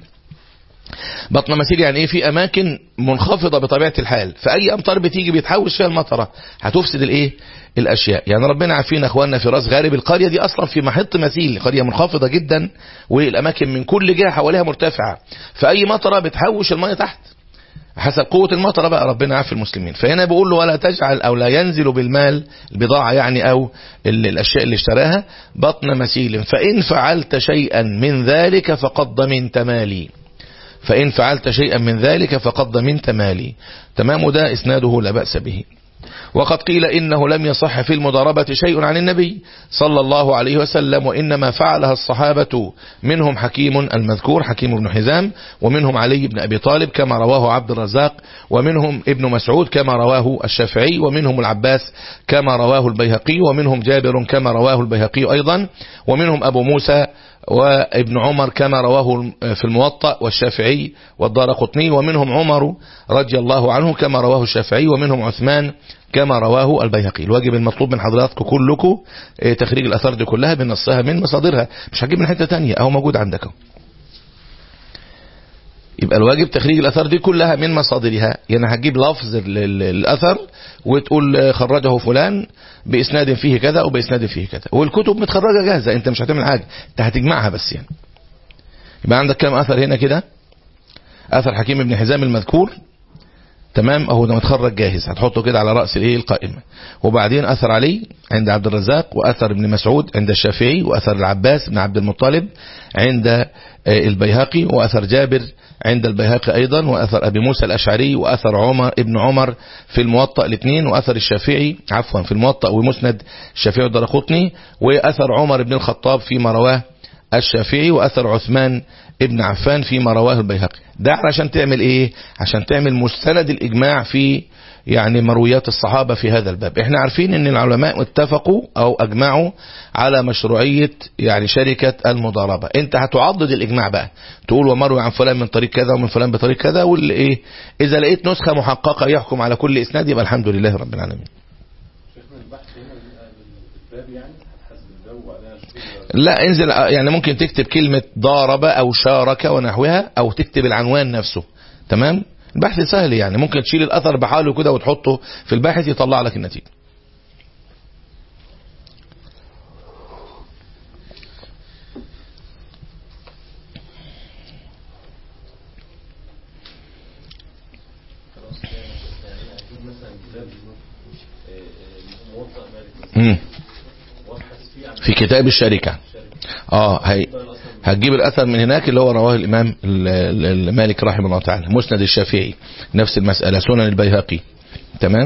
بطن مسيل يعني ايه في اماكن منخفضه بطبيعه الحال فاي امطار بتيجي بيتحوش فيها المطره هتفسد الايه الاشياء يعني ربنا عارفين اخواننا في راس غارب القريه دي اصلا في محيط مسيل قريه منخفضه جدا والاماكن من كل جهه حواليها مرتفعه فاي مطره بتحوش الميه تحت حسب قوة المطر بقى ربنا عافي المسلمين فهنا بيقول له ولا تجعل أو لا ينزل بالمال البضاعة يعني أو ال- الأشياء اللي اشتراها بطن مسيل فإن فعلت شيئا من ذلك فقد ضمنت مالي فإن فعلت شيئا من ذلك فقد ضمنت مالي تمام ده إسناده لا بأس به وقد قيل إنه لم يصح في المضاربة شيء عن النبي صلى الله عليه وسلم وإنما فعلها الصحابة منهم حكيم المذكور حكيم بن حزام ومنهم علي بن أبي طالب كما رواه عبد الرزاق ومنهم ابن مسعود كما رواه الشافعي ومنهم العباس كما رواه البيهقي ومنهم جابر كما رواه البيهقي أيضا ومنهم أبو موسى وابن عمر كما رواه في الموطأ والشافعي والدار قطني ومنهم عمر رضي الله عنه كما رواه الشافعي ومنهم عثمان كما رواه البيهقي الواجب المطلوب من حضراتكم كلكم إيه، تخريج الأثار دي كلها بنصها من مصادرها مش هجيب من حتة تانية أهو موجود عندك أهو. يبقى الواجب تخريج الأثار دي كلها من مصادرها يعني هتجيب لفظ ال- ال- الأثر وتقول آه، خرجه فلان بإسناد فيه كذا أو بإسناد فيه كذا والكتب متخرجة جاهزة أنت مش هتعمل حاجة أنت هتجمعها بس يعني يبقى عندك كم أثر هنا كده أثر حكيم بن حزام المذكور تمام اهو ده متخرج جاهز هتحطه كده على رأس الايه القائمة وبعدين اثر علي عند عبد الرزاق واثر ابن مسعود عند الشافعي واثر العباس بن عبد المطلب عند آه، البيهقي واثر جابر عند البيهقي ايضا واثر ابي موسى الاشعري واثر عمر ابن عمر في الموطأ الاثنين واثر الشافعي عفوا في الموطأ ومسند الشافعي والدرقطني واثر عمر بن الخطاب فيما رواه الشافعي وأثر عثمان ابن عفان فيما رواه البيهقي ده علشان تعمل ايه عشان تعمل مستند الإجماع في يعني مرويات الصحابة في هذا الباب احنا عارفين ان العلماء اتفقوا او اجمعوا على مشروعية يعني شركة المضاربة انت هتعضد الاجماع بقى تقول ومروي عن فلان من طريق كذا ومن فلان بطريق كذا واللي ايه اذا لقيت نسخة محققة يحكم على كل اسناد يبقى الحمد لله رب العالمين شيخنا البحث هنا الباب يعني حسب الباب وبعدها شوف لا انزل يعني ممكن تكتب كلمة ضارب او شارك ونحوها او تكتب العنوان نفسه تمام البحث سهل يعني ممكن تشيل الاثر بحاله كده وتحطه في الباحث يطلع لك النتيجة خلاص يعني هجيب مثلا كتاب آه، آه، موطأ مالك مم. وابحث فيه عن في كتاب الشركة اه هي هتجيب الاثر من هناك اللي هو رواه الامام ال- ال- المالك رحمه الله تعالى مسند الشافعي نفس المسألة سنن البيهقي تمام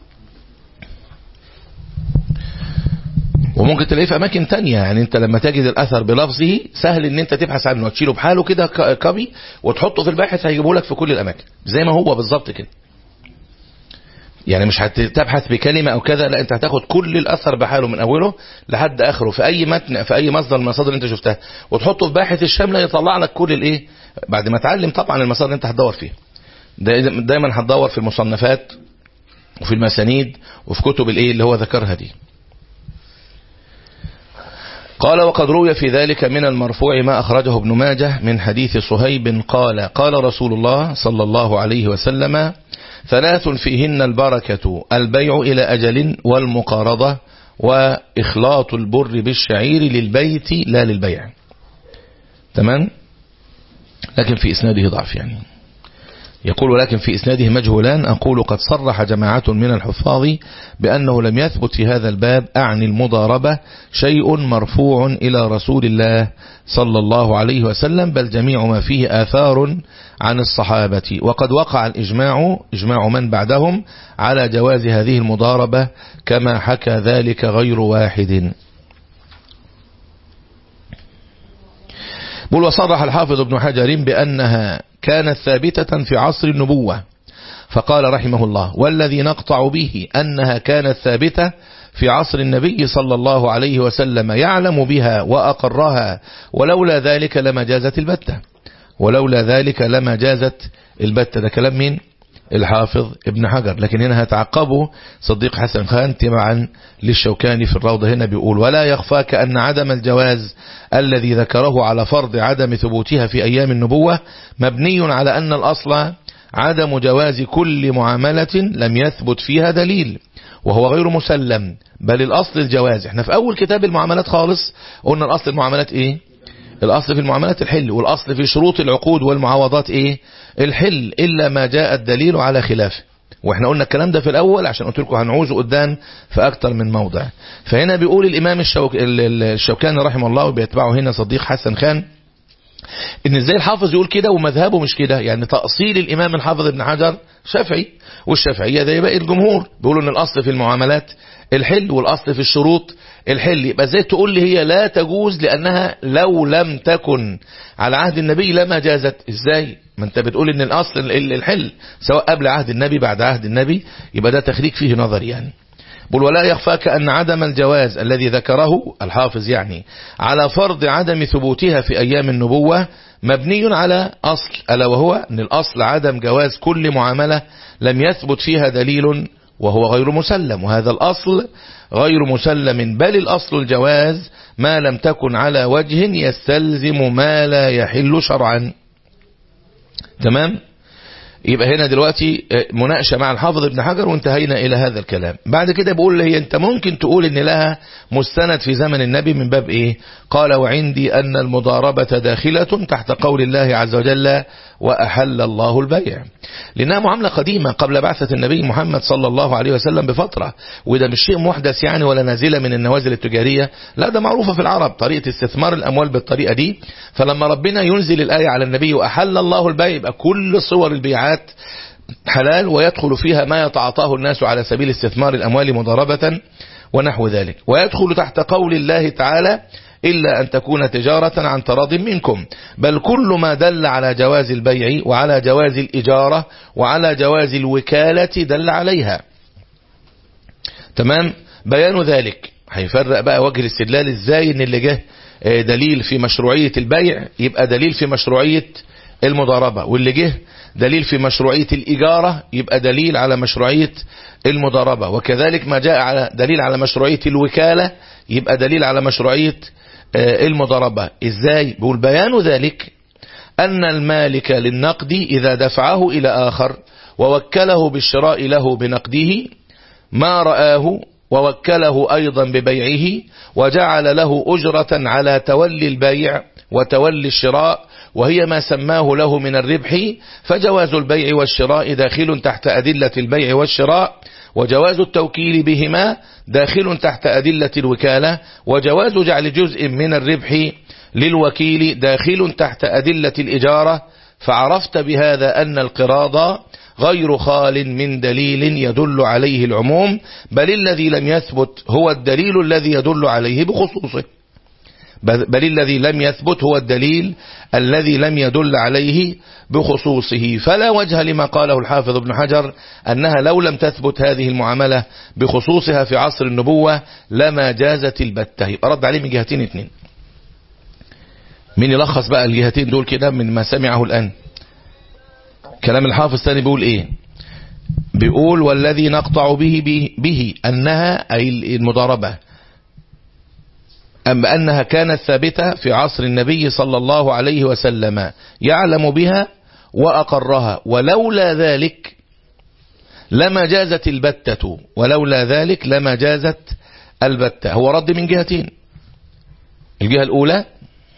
وممكن تلاقيه في اماكن تانية يعني انت لما تجد الاثر بلفظه سهل ان انت تبحث عنه وتشيله بحاله كده ك- كوبي وتحطه في الباحث هيجيبه لك في كل الاماكن زي ما هو بالظبط كده يعني مش هتبحث بكلمة او كذا لا انت هتاخد كل الاثر بحاله من اوله لحد اخره في اي متن في اي مصدر من المصادر اللي انت شفتها وتحطه في باحث الشاملة يطلع لك كل الايه بعد ما تعلم طبعا المصادر اللي انت هتدور فيها دا- دايما هتدور في المصنفات وفي المسانيد وفي كتب الايه اللي هو ذكرها دي قال وقد روي في ذلك من المرفوع ما أخرجه ابن ماجه من حديث صهيب قال قال رسول الله صلى الله عليه وسلم ثلاث فيهن البركة البيع إلى أجل والمقارضة وإخلاط البر بالشعير للبيت لا للبيع تمام لكن في إسناده ضعف يعني يقول ولكن في إسناده مجهولان أقول قد صرح جماعة من الحفاظ بأنه لم يثبت في هذا الباب أعني المضاربة شيء مرفوع إلى رسول الله صلى الله عليه وسلم بل جميع ما فيه آثار عن الصحابة وقد وقع الإجماع إجماع من بعدهم على جواز هذه المضاربة كما حكى ذلك غير واحد بل وصرح الحافظ ابن حجر بأنها كانت ثابتة في عصر النبوة فقال رحمه الله والذي نقطع به أنها كانت ثابتة في عصر النبي صلى الله عليه وسلم يعلم بها وأقرها ولولا ذلك لما جازت البتة ولولا ذلك لما جازت البتة ده كلام مين الحافظ ابن حجر لكن هنا هتعقبه صديق حسن خان تبعا للشوكاني في الروضة هنا بيقول ولا يخفاك أن عدم الجواز الذي ذكره على فرض عدم ثبوتها في أيام النبوة مبني على أن الأصل عدم جواز كل معاملة لم يثبت فيها دليل وهو غير مسلم بل الأصل الجواز احنا في أول كتاب المعاملات خالص قلنا الأصل المعاملات ايه الأصل في المعاملات الحل والأصل في شروط العقود والمعاوضات إيه الحل إلا ما جاء الدليل على خلافه واحنا قلنا الكلام ده في الأول عشان قلت لكم هنعوزه قدام في أكتر من موضع فهنا بيقول الإمام الشوك... ال- ال- الشوكاني رحمه الله وبيتبعه هنا صديق حسن خان ان ازاي الحافظ يقول كده ومذهبه مش كده يعني تأصيل الامام الحافظ ابن حجر شافعي والشافعية زي باقي الجمهور بيقولوا ان الاصل في المعاملات الحل والاصل في الشروط الحل يبقى ازاي تقول لي هي لا تجوز لانها لو لم تكن على عهد النبي لما جازت ازاي ما انت بتقول ان الاصل ال- الحل سواء قبل عهد النبي بعد عهد النبي يبقى ده تخريج فيه نظر يعني بل ولا يخفاك أن عدم الجواز الذي ذكره الحافظ يعني على فرض عدم ثبوتها في أيام النبوة مبني على أصل ألا وهو أن الأصل عدم جواز كل معاملة لم يثبت فيها دليل وهو غير مسلم وهذا الأصل غير مسلم بل الأصل الجواز ما لم تكن على وجه يستلزم ما لا يحل شرعا تمام؟ يبقى هنا دلوقتي مناقشة مع الحافظ ابن حجر وانتهينا إلى هذا الكلام بعد كده بيقول هي انت ممكن تقول ان لها مستند في زمن النبي من باب ايه قال وعندي أن المضاربة داخلة تحت قول الله عز وجل وأحل الله البيع لأنها معاملة قديمة قبل بعثة النبي محمد صلى الله عليه وسلم بفترة وده مش شيء محدث يعني ولا نازلة من النوازل التجارية لا ده معروفة في العرب طريقة استثمار الأموال بالطريقة دي فلما ربنا ينزل الآية على النبي وأحل الله البيع يبقى كل صور البيعات حلال ويدخل فيها ما يتعاطاه الناس على سبيل استثمار الأموال مضاربة ونحو ذلك ويدخل تحت قول الله تعالى إلا أن تكون تجارة عن تراض منكم بل كل ما دل على جواز البيع وعلى جواز الإجارة وعلى جواز الوكالة دل عليها تمام بيان ذلك هيفرق بقى وجه الاستدلال ازاي ان اللي جه آه، دليل في مشروعية البيع يبقى دليل في مشروعية المضاربة واللي جه دليل في مشروعية الإجارة يبقى دليل على مشروعية المضاربة وكذلك ما جاء على دليل على مشروعية الوكالة يبقى دليل على مشروعية آه، المضاربة ازاي بيقول بيان ذلك أن المالك للنقد إذا دفعه إلى آخر ووكله بالشراء له بنقده ما رآه ووكله أيضا ببيعه وجعل له أجرة على تولي البيع وتولي الشراء وهي ما سماه له من الربح فجواز البيع والشراء داخل تحت أدلة البيع والشراء وجواز التوكيل بهما داخل تحت أدلة الوكالة وجواز جعل جزء من الربح للوكيل داخل تحت أدلة الإجارة فعرفت بهذا أن القراض غير خال من دليل يدل عليه العموم بل الذي لم يثبت هو الدليل الذي يدل عليه بخصوصه بل بل الذي لم يثبت هو الدليل الذي لم يدل عليه بخصوصه فلا وجه لما قاله الحافظ ابن حجر أنها لو لم تثبت هذه المعاملة بخصوصها في عصر النبوة لما جازت البتة يبقى رد عليه من جهتين اتنين مين يلخص بقى الجهتين دول كده من ما سمعه الآن كلام الحافظ ثاني بيقول ايه بيقول والذي نقطع به به, به أنها أي المضاربة أم أنها كانت ثابتة في عصر النبي صلى الله عليه وسلم يعلم بها وأقرها ولولا ذلك لما جازت البتة ولولا ذلك لما جازت البتة هو رد من جهتين الجهة الأولى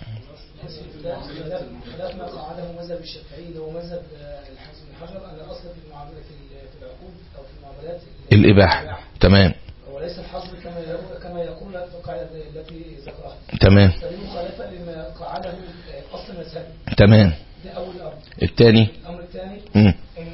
خلاف ما قاعده مذهب الشافعي اللي هو مذهب آه، الحافظ بن حجر ان الاصل في المعامله في في العقود او في المعاملات الإباحة تمام وليس الحظر كما يقول كما يقول في القاعده التي ذكرها تمام فدي مخالفه لما قاعده آه، اصل المذهب تمام ده اول امر الثاني الامر الثاني مم. ان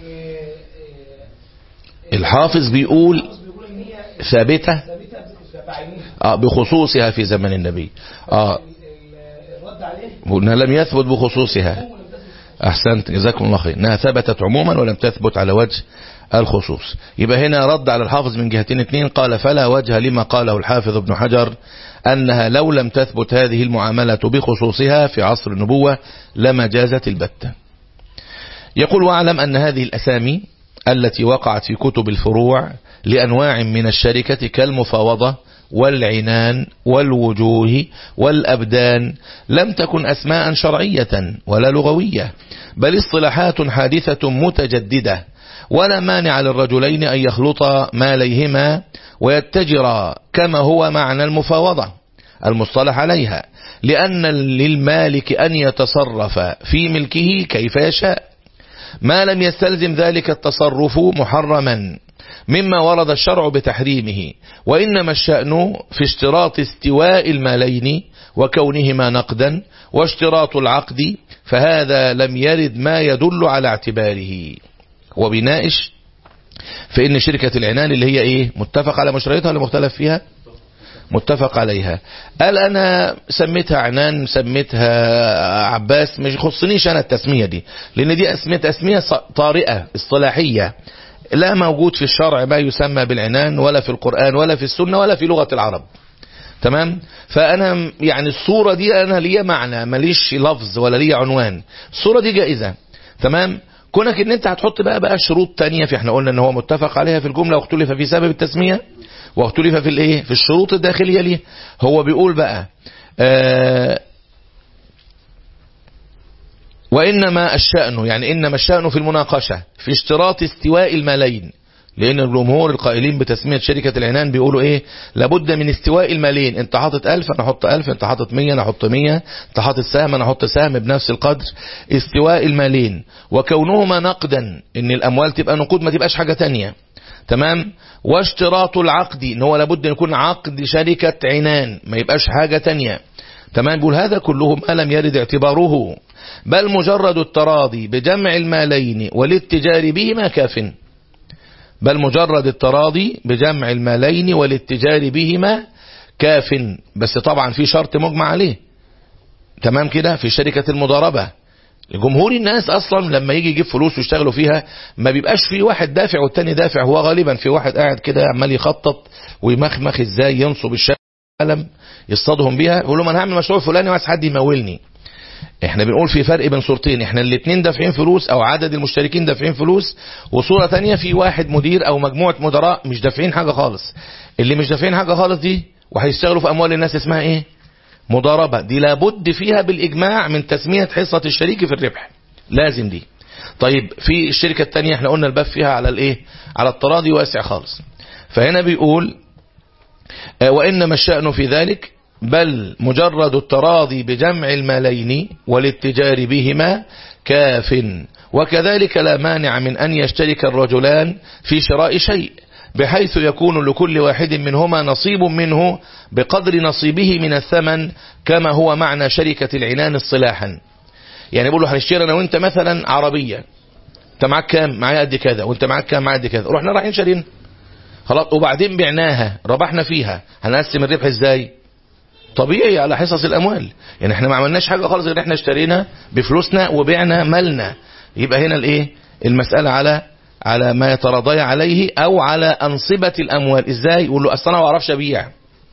آه، الحافظ بيقول الحافظ بيقول ان هي ثابتة ثابته بعينها آه بخصوصها في زمن النبي آه ال- الرد عليه وإنها لم يثبت بخصوصها هو لم تثبت أحسنت جزاكم الله خير إنها ثبتت عموما ولم تثبت على وجه الخصوص يبقى هنا رد على الحافظ من جهتين اثنين قال فلا وجه لما قاله الحافظ ابن حجر أنها لو لم تثبت هذه المعاملة بخصوصها في عصر النبوة لما جازت البتة يقول واعلم أن هذه الأسامي التي وقعت في كتب الفروع لأنواع من الشركة كالمفاوضة والعنان والوجوه والأبدان لم تكن أسماء شرعية ولا لغوية بل اصطلاحات حادثة متجددة ولا مانع للرجلين أن يخلطا ماليهما ويتجرا كما هو معنى المفاوضة المصطلح عليها لأن للمالك أن يتصرف في ملكه كيف يشاء ما لم يستلزم ذلك التصرف محرما مما ورد الشرع بتحريمه وإنما الشأن في اشتراط استواء المالين وكونهما نقدا واشتراط العقد فهذا لم يرد ما يدل على اعتباره وبنائش فإن شركة العنان اللي هي ايه متفق على مشروعيتها ولا مختلف فيها متفق عليها قال انا سميتها عنان سميتها عباس مش يخصنيش انا التسمية دي لان دي اسمية اسمية ص- طارئة اصطلاحية لا موجود في الشرع ما يسمى بالعنان ولا في القرآن ولا في السنة ولا في لغة العرب تمام فانا يعني الصورة دي انا ليا معنى ماليش لفظ ولا ليا عنوان الصورة دي جائزة تمام كونك ان انت هتحط بقى بقى شروط تانية في احنا قلنا ان هو متفق عليها في الجملة واختلف في سبب التسمية واختلف في الايه في الشروط الداخلية ليه هو بيقول بقى آه وإنما الشأن يعني إنما الشأن في المناقشة في اشتراط استواء المالين لأن الجمهور القائلين بتسمية شركة العنان بيقولوا إيه لابد من استواء المالين أنت حاطط ألف أنا أحط ألف أنت حاطط مية أنا أحط مية أنت حاطط سهم أنا أحط سهم بنفس القدر استواء المالين وكونهما نقدا إن الأموال تبقى نقود ما تبقاش حاجة تانية تمام واشتراط العقد ان هو لابد ان يكون عقد شركة عنان ما يبقاش حاجة تانية تمام بيقول هذا كله ما لم يرد اعتباره بل مجرد التراضي بجمع المالين والاتجار بهما كاف بل مجرد التراضي بجمع المالين والاتجار بهما كاف بس طبعا في شرط مجمع عليه تمام كده في شركة المضاربة جمهور الناس اصلا لما يجي يجيب فلوس ويشتغلوا فيها ما بيبقاش في واحد دافع والتاني دافع هو غالبا في واحد قاعد كده عمال يخطط ويمخمخ ازاي ينصب الشلم يصطادهم بيها يقول لهم انا هعمل مشروع فلاني وعايز حد يمولني احنا بنقول في فرق بين صورتين احنا الاثنين دافعين فلوس او عدد المشتركين دافعين فلوس وصورة تانية في واحد مدير او مجموعة مدراء مش دافعين حاجة خالص اللي مش دافعين حاجة خالص دي وهيشتغلوا في اموال الناس اسمها ايه مضاربة دي لابد فيها بالاجماع من تسمية حصة الشريك في الربح لازم دي طيب في الشركة التانية احنا قلنا الباب فيها على الايه على التراضي واسع خالص فهنا بيقول آه، وإنما الشأن في ذلك بل مجرد التراضي بجمع المالين والاتجار بهما كاف وكذلك لا مانع من أن يشترك الرجلان في شراء شيء بحيث يكون لكل واحد منهما نصيب منه بقدر نصيبه من الثمن كما هو معنى شركة العنان اصطلاحا يعني بيقول له هنشتري انا وانت مثلا عربية انت معاك كام معايا قد كذا وانت معاك كام معايا قد كذا رحنا رايحين شارين خلاص وبعدين بعناها ربحنا فيها هنقسم الربح ازاي طبيعي على حصص الاموال يعني احنا ما عملناش حاجه خالص غير احنا اشترينا بفلوسنا وبعنا مالنا يبقى هنا الايه المساله على على ما يتراضي عليه او على انصبه الاموال ازاي يقول له اصل انا ما بعرفش ابيع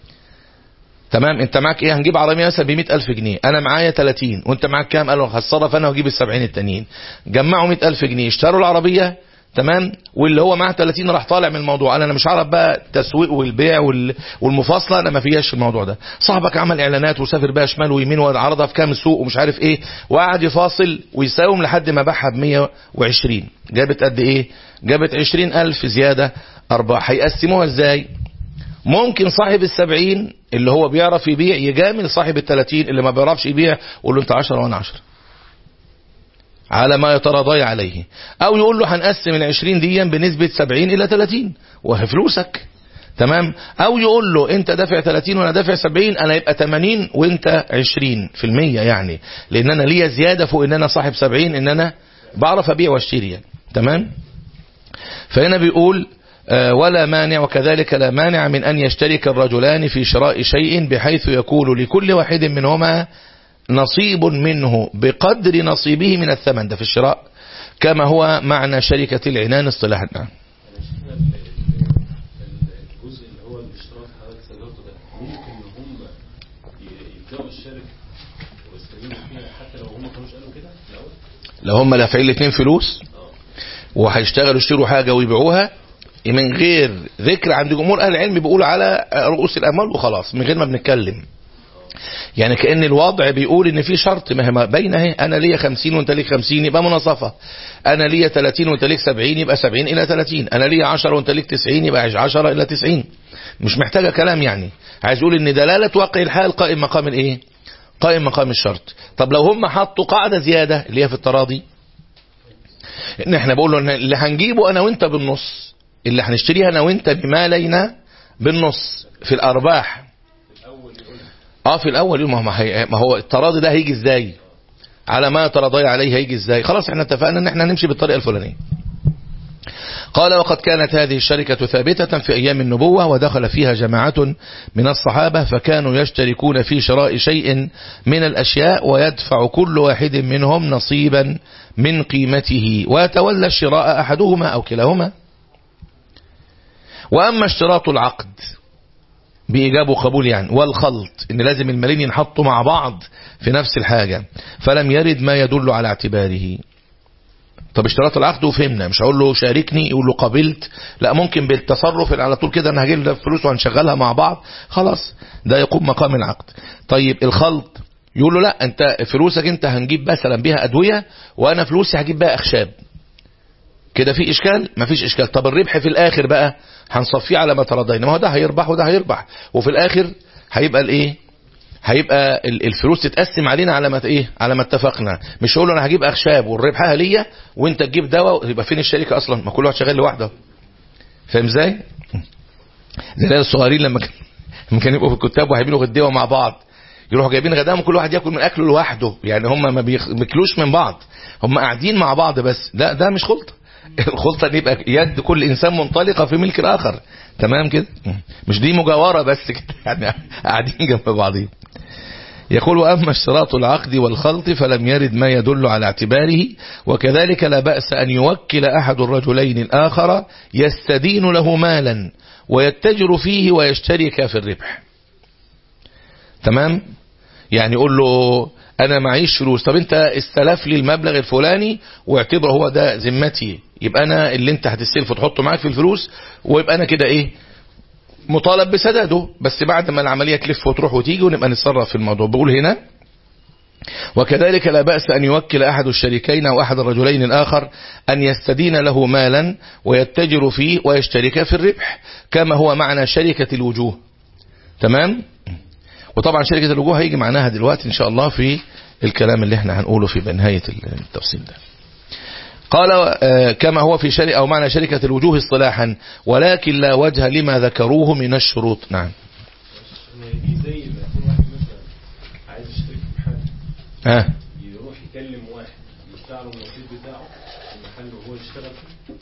تمام انت معاك ايه هنجيب عربيه مثلا ب ألف جنيه انا معايا 30 وانت معاك كام قالوا هتصرف انا واجيب ال 70 التانيين جمعوا 100000 جنيه اشتروا العربيه تمام واللي هو معاه 30 راح طالع من الموضوع قال انا مش هعرف بقى التسويق والبيع وال- والمفاصله انا ما فيهاش في الموضوع ده صاحبك عمل اعلانات وسافر بقى شمال ويمين وعرضها في كام سوق ومش عارف ايه وقعد يفاصل ويساوم لحد ما باعها ب 120 جابت قد ايه جابت 20000 زياده ارباح هيقسموها ازاي ممكن صاحب السبعين اللي هو بيعرف يبيع يجامل صاحب التلاتين اللي ما بيعرفش يبيع يقول له انت عشرة وانا عشرة على ما يتراضي عليه او يقول له هنقسم العشرين ديا بنسبة سبعين الى تلاتين وهي فلوسك تمام او يقول له انت دافع 30 وانا دافع 70 انا يبقى 80 وانت 20 في المية يعني لان انا ليا زيادة فوق ان انا صاحب 70 ان انا بعرف ابيع واشتري يعني. تمام فهنا بيقول آه، ولا مانع وكذلك لا مانع من أن يشترك الرجلان في شراء شيء بحيث يكون لكل واحد منهما نصيب منه بقدر نصيبه من الثمن ده في الشراء كما هو معنى شركة العنان اصطلاحا نعم. انا شفنا ال- ال- الجزء اللي هو الاشتراك حضرتك ذكرته ده ممكن ان هم ي- يبداوا الشركه ويستفيدوا فيها حتى لو هم ما كانوش قالوا كده في الاول لو هم دافعين الاثنين فلوس وهيشتغلوا يشتروا حاجة ويبيعوها من غير ذكر عند جمهور اهل العلم بيقولوا على رؤوس الاموال وخلاص من غير ما بنتكلم يعني كأن الوضع بيقول ان في شرط ما هي ما بين اهي انا ليا 50 وانت ليك 50 يبقى مناصفة انا ليا 30 وانت ليك 70 يبقى 70 الى 30 انا ليا 10 وانت ليك 90 يبقى 10 الى 90 مش محتاجة كلام يعني عايز اقول ان دلالة واقع الحال قائم مقام الايه قائم مقام الشرط طب لو هم حطوا قاعدة زيادة اللي هي في التراضي ان احنا بقول له إن اللي هنجيبه انا وانت بالنص اللي هنشتريها انا وانت بمالينا بالنص في الارباح اه في الاول يقول ما هو ما هي- ما هو التراضي ده هيجي ازاي على ما تراضي عليه هيجي ازاي خلاص احنا اتفقنا ان احنا هنمشي بالطريقه الفلانيه قال وقد كانت هذه الشركة ثابتة في أيام النبوة ودخل فيها جماعة من الصحابة فكانوا يشتركون في شراء شيء من الأشياء ويدفع كل واحد منهم نصيبا من قيمته ويتولى الشراء أحدهما أو كلاهما وأما اشتراط العقد بإيجاب وقبول يعني والخلط إن لازم المالين ينحطوا مع بعض في نفس الحاجة فلم يرد ما يدل على اعتباره طب اشتراط العقد وفهمنا مش هقول له شاركني يقول له قبلت لا ممكن بالتصرف على طول كده انا هجيب لك فلوس وهنشغلها مع بعض خلاص ده يقوم مقام العقد طيب الخلط يقول له لا انت فلوسك انت هنجيب مثلا بيها ادويه وانا فلوسي هجيب بيها اخشاب كده في اشكال مفيش اشكال طب الربح في الاخر بقى هنصفيه على ما تراضينا ما هو ده هيربح وده هيربح وفي الاخر هيبقى الايه هيبقى ال- الفلوس تتقسم علينا على ما ايه على ما اتفقنا مش هقول له انا هجيب اخشاب والربحها ليا وانت تجيب دواء يبقى فين الشركه اصلا ما كل واحد شغال لوحده فاهم ازاي زي العيال الصغيرين لما كان لما كانوا يبقوا في الكتاب وهيعملوا غداوه مع بعض يروحوا جايبين غداهم وكل واحد ياكل من اكله لوحده يعني هم ما بيخ- بياكلوش من بعض هم قاعدين مع بعض بس ده ده مش خلطه الخلطة ان يبقى يد كل انسان منطلقة في ملك الاخر تمام كده مش دي مجاورة بس كده يعني قاعدين جنب بعضهم يقول وأما اشتراط العقد والخلط فلم يرد ما يدل على اعتباره وكذلك لا بأس أن يوكل أحد الرجلين الآخر يستدين له مالا ويتجر فيه ويشترك في الربح تمام يعني يقول له أنا معيش فلوس طب أنت استلف لي المبلغ الفلاني واعتبره هو ده ذمتي يبقى أنا اللي أنت هتستلفه تحطه معاك في الفلوس ويبقى أنا كده إيه مطالب بسداده بس بعد ما العملية تلف وتروح وتيجي ونبقى نتصرف في الموضوع بقول هنا وكذلك لا بأس أن يوكل أحد الشريكين أو أحد الرجلين الآخر أن يستدين له مالا ويتجر فيه ويشترك في الربح كما هو معنى شركة الوجوه تمام وطبعا شركة الوجوه هيجي معناها دلوقتي إن شاء الله في الكلام اللي احنا هنقوله في بنهاية التفصيل ده قال آه، كما هو في شركة أو معنى شركة الوجوه اصطلاحا ولكن لا وجه لما ذكروه من الشروط نعم دي زي ما يكون واحد مثلا عايز يشترك في محل ها يروح يكلم واحد يدفع له النصيب بتاعه في المحل وهو يشتغل فيه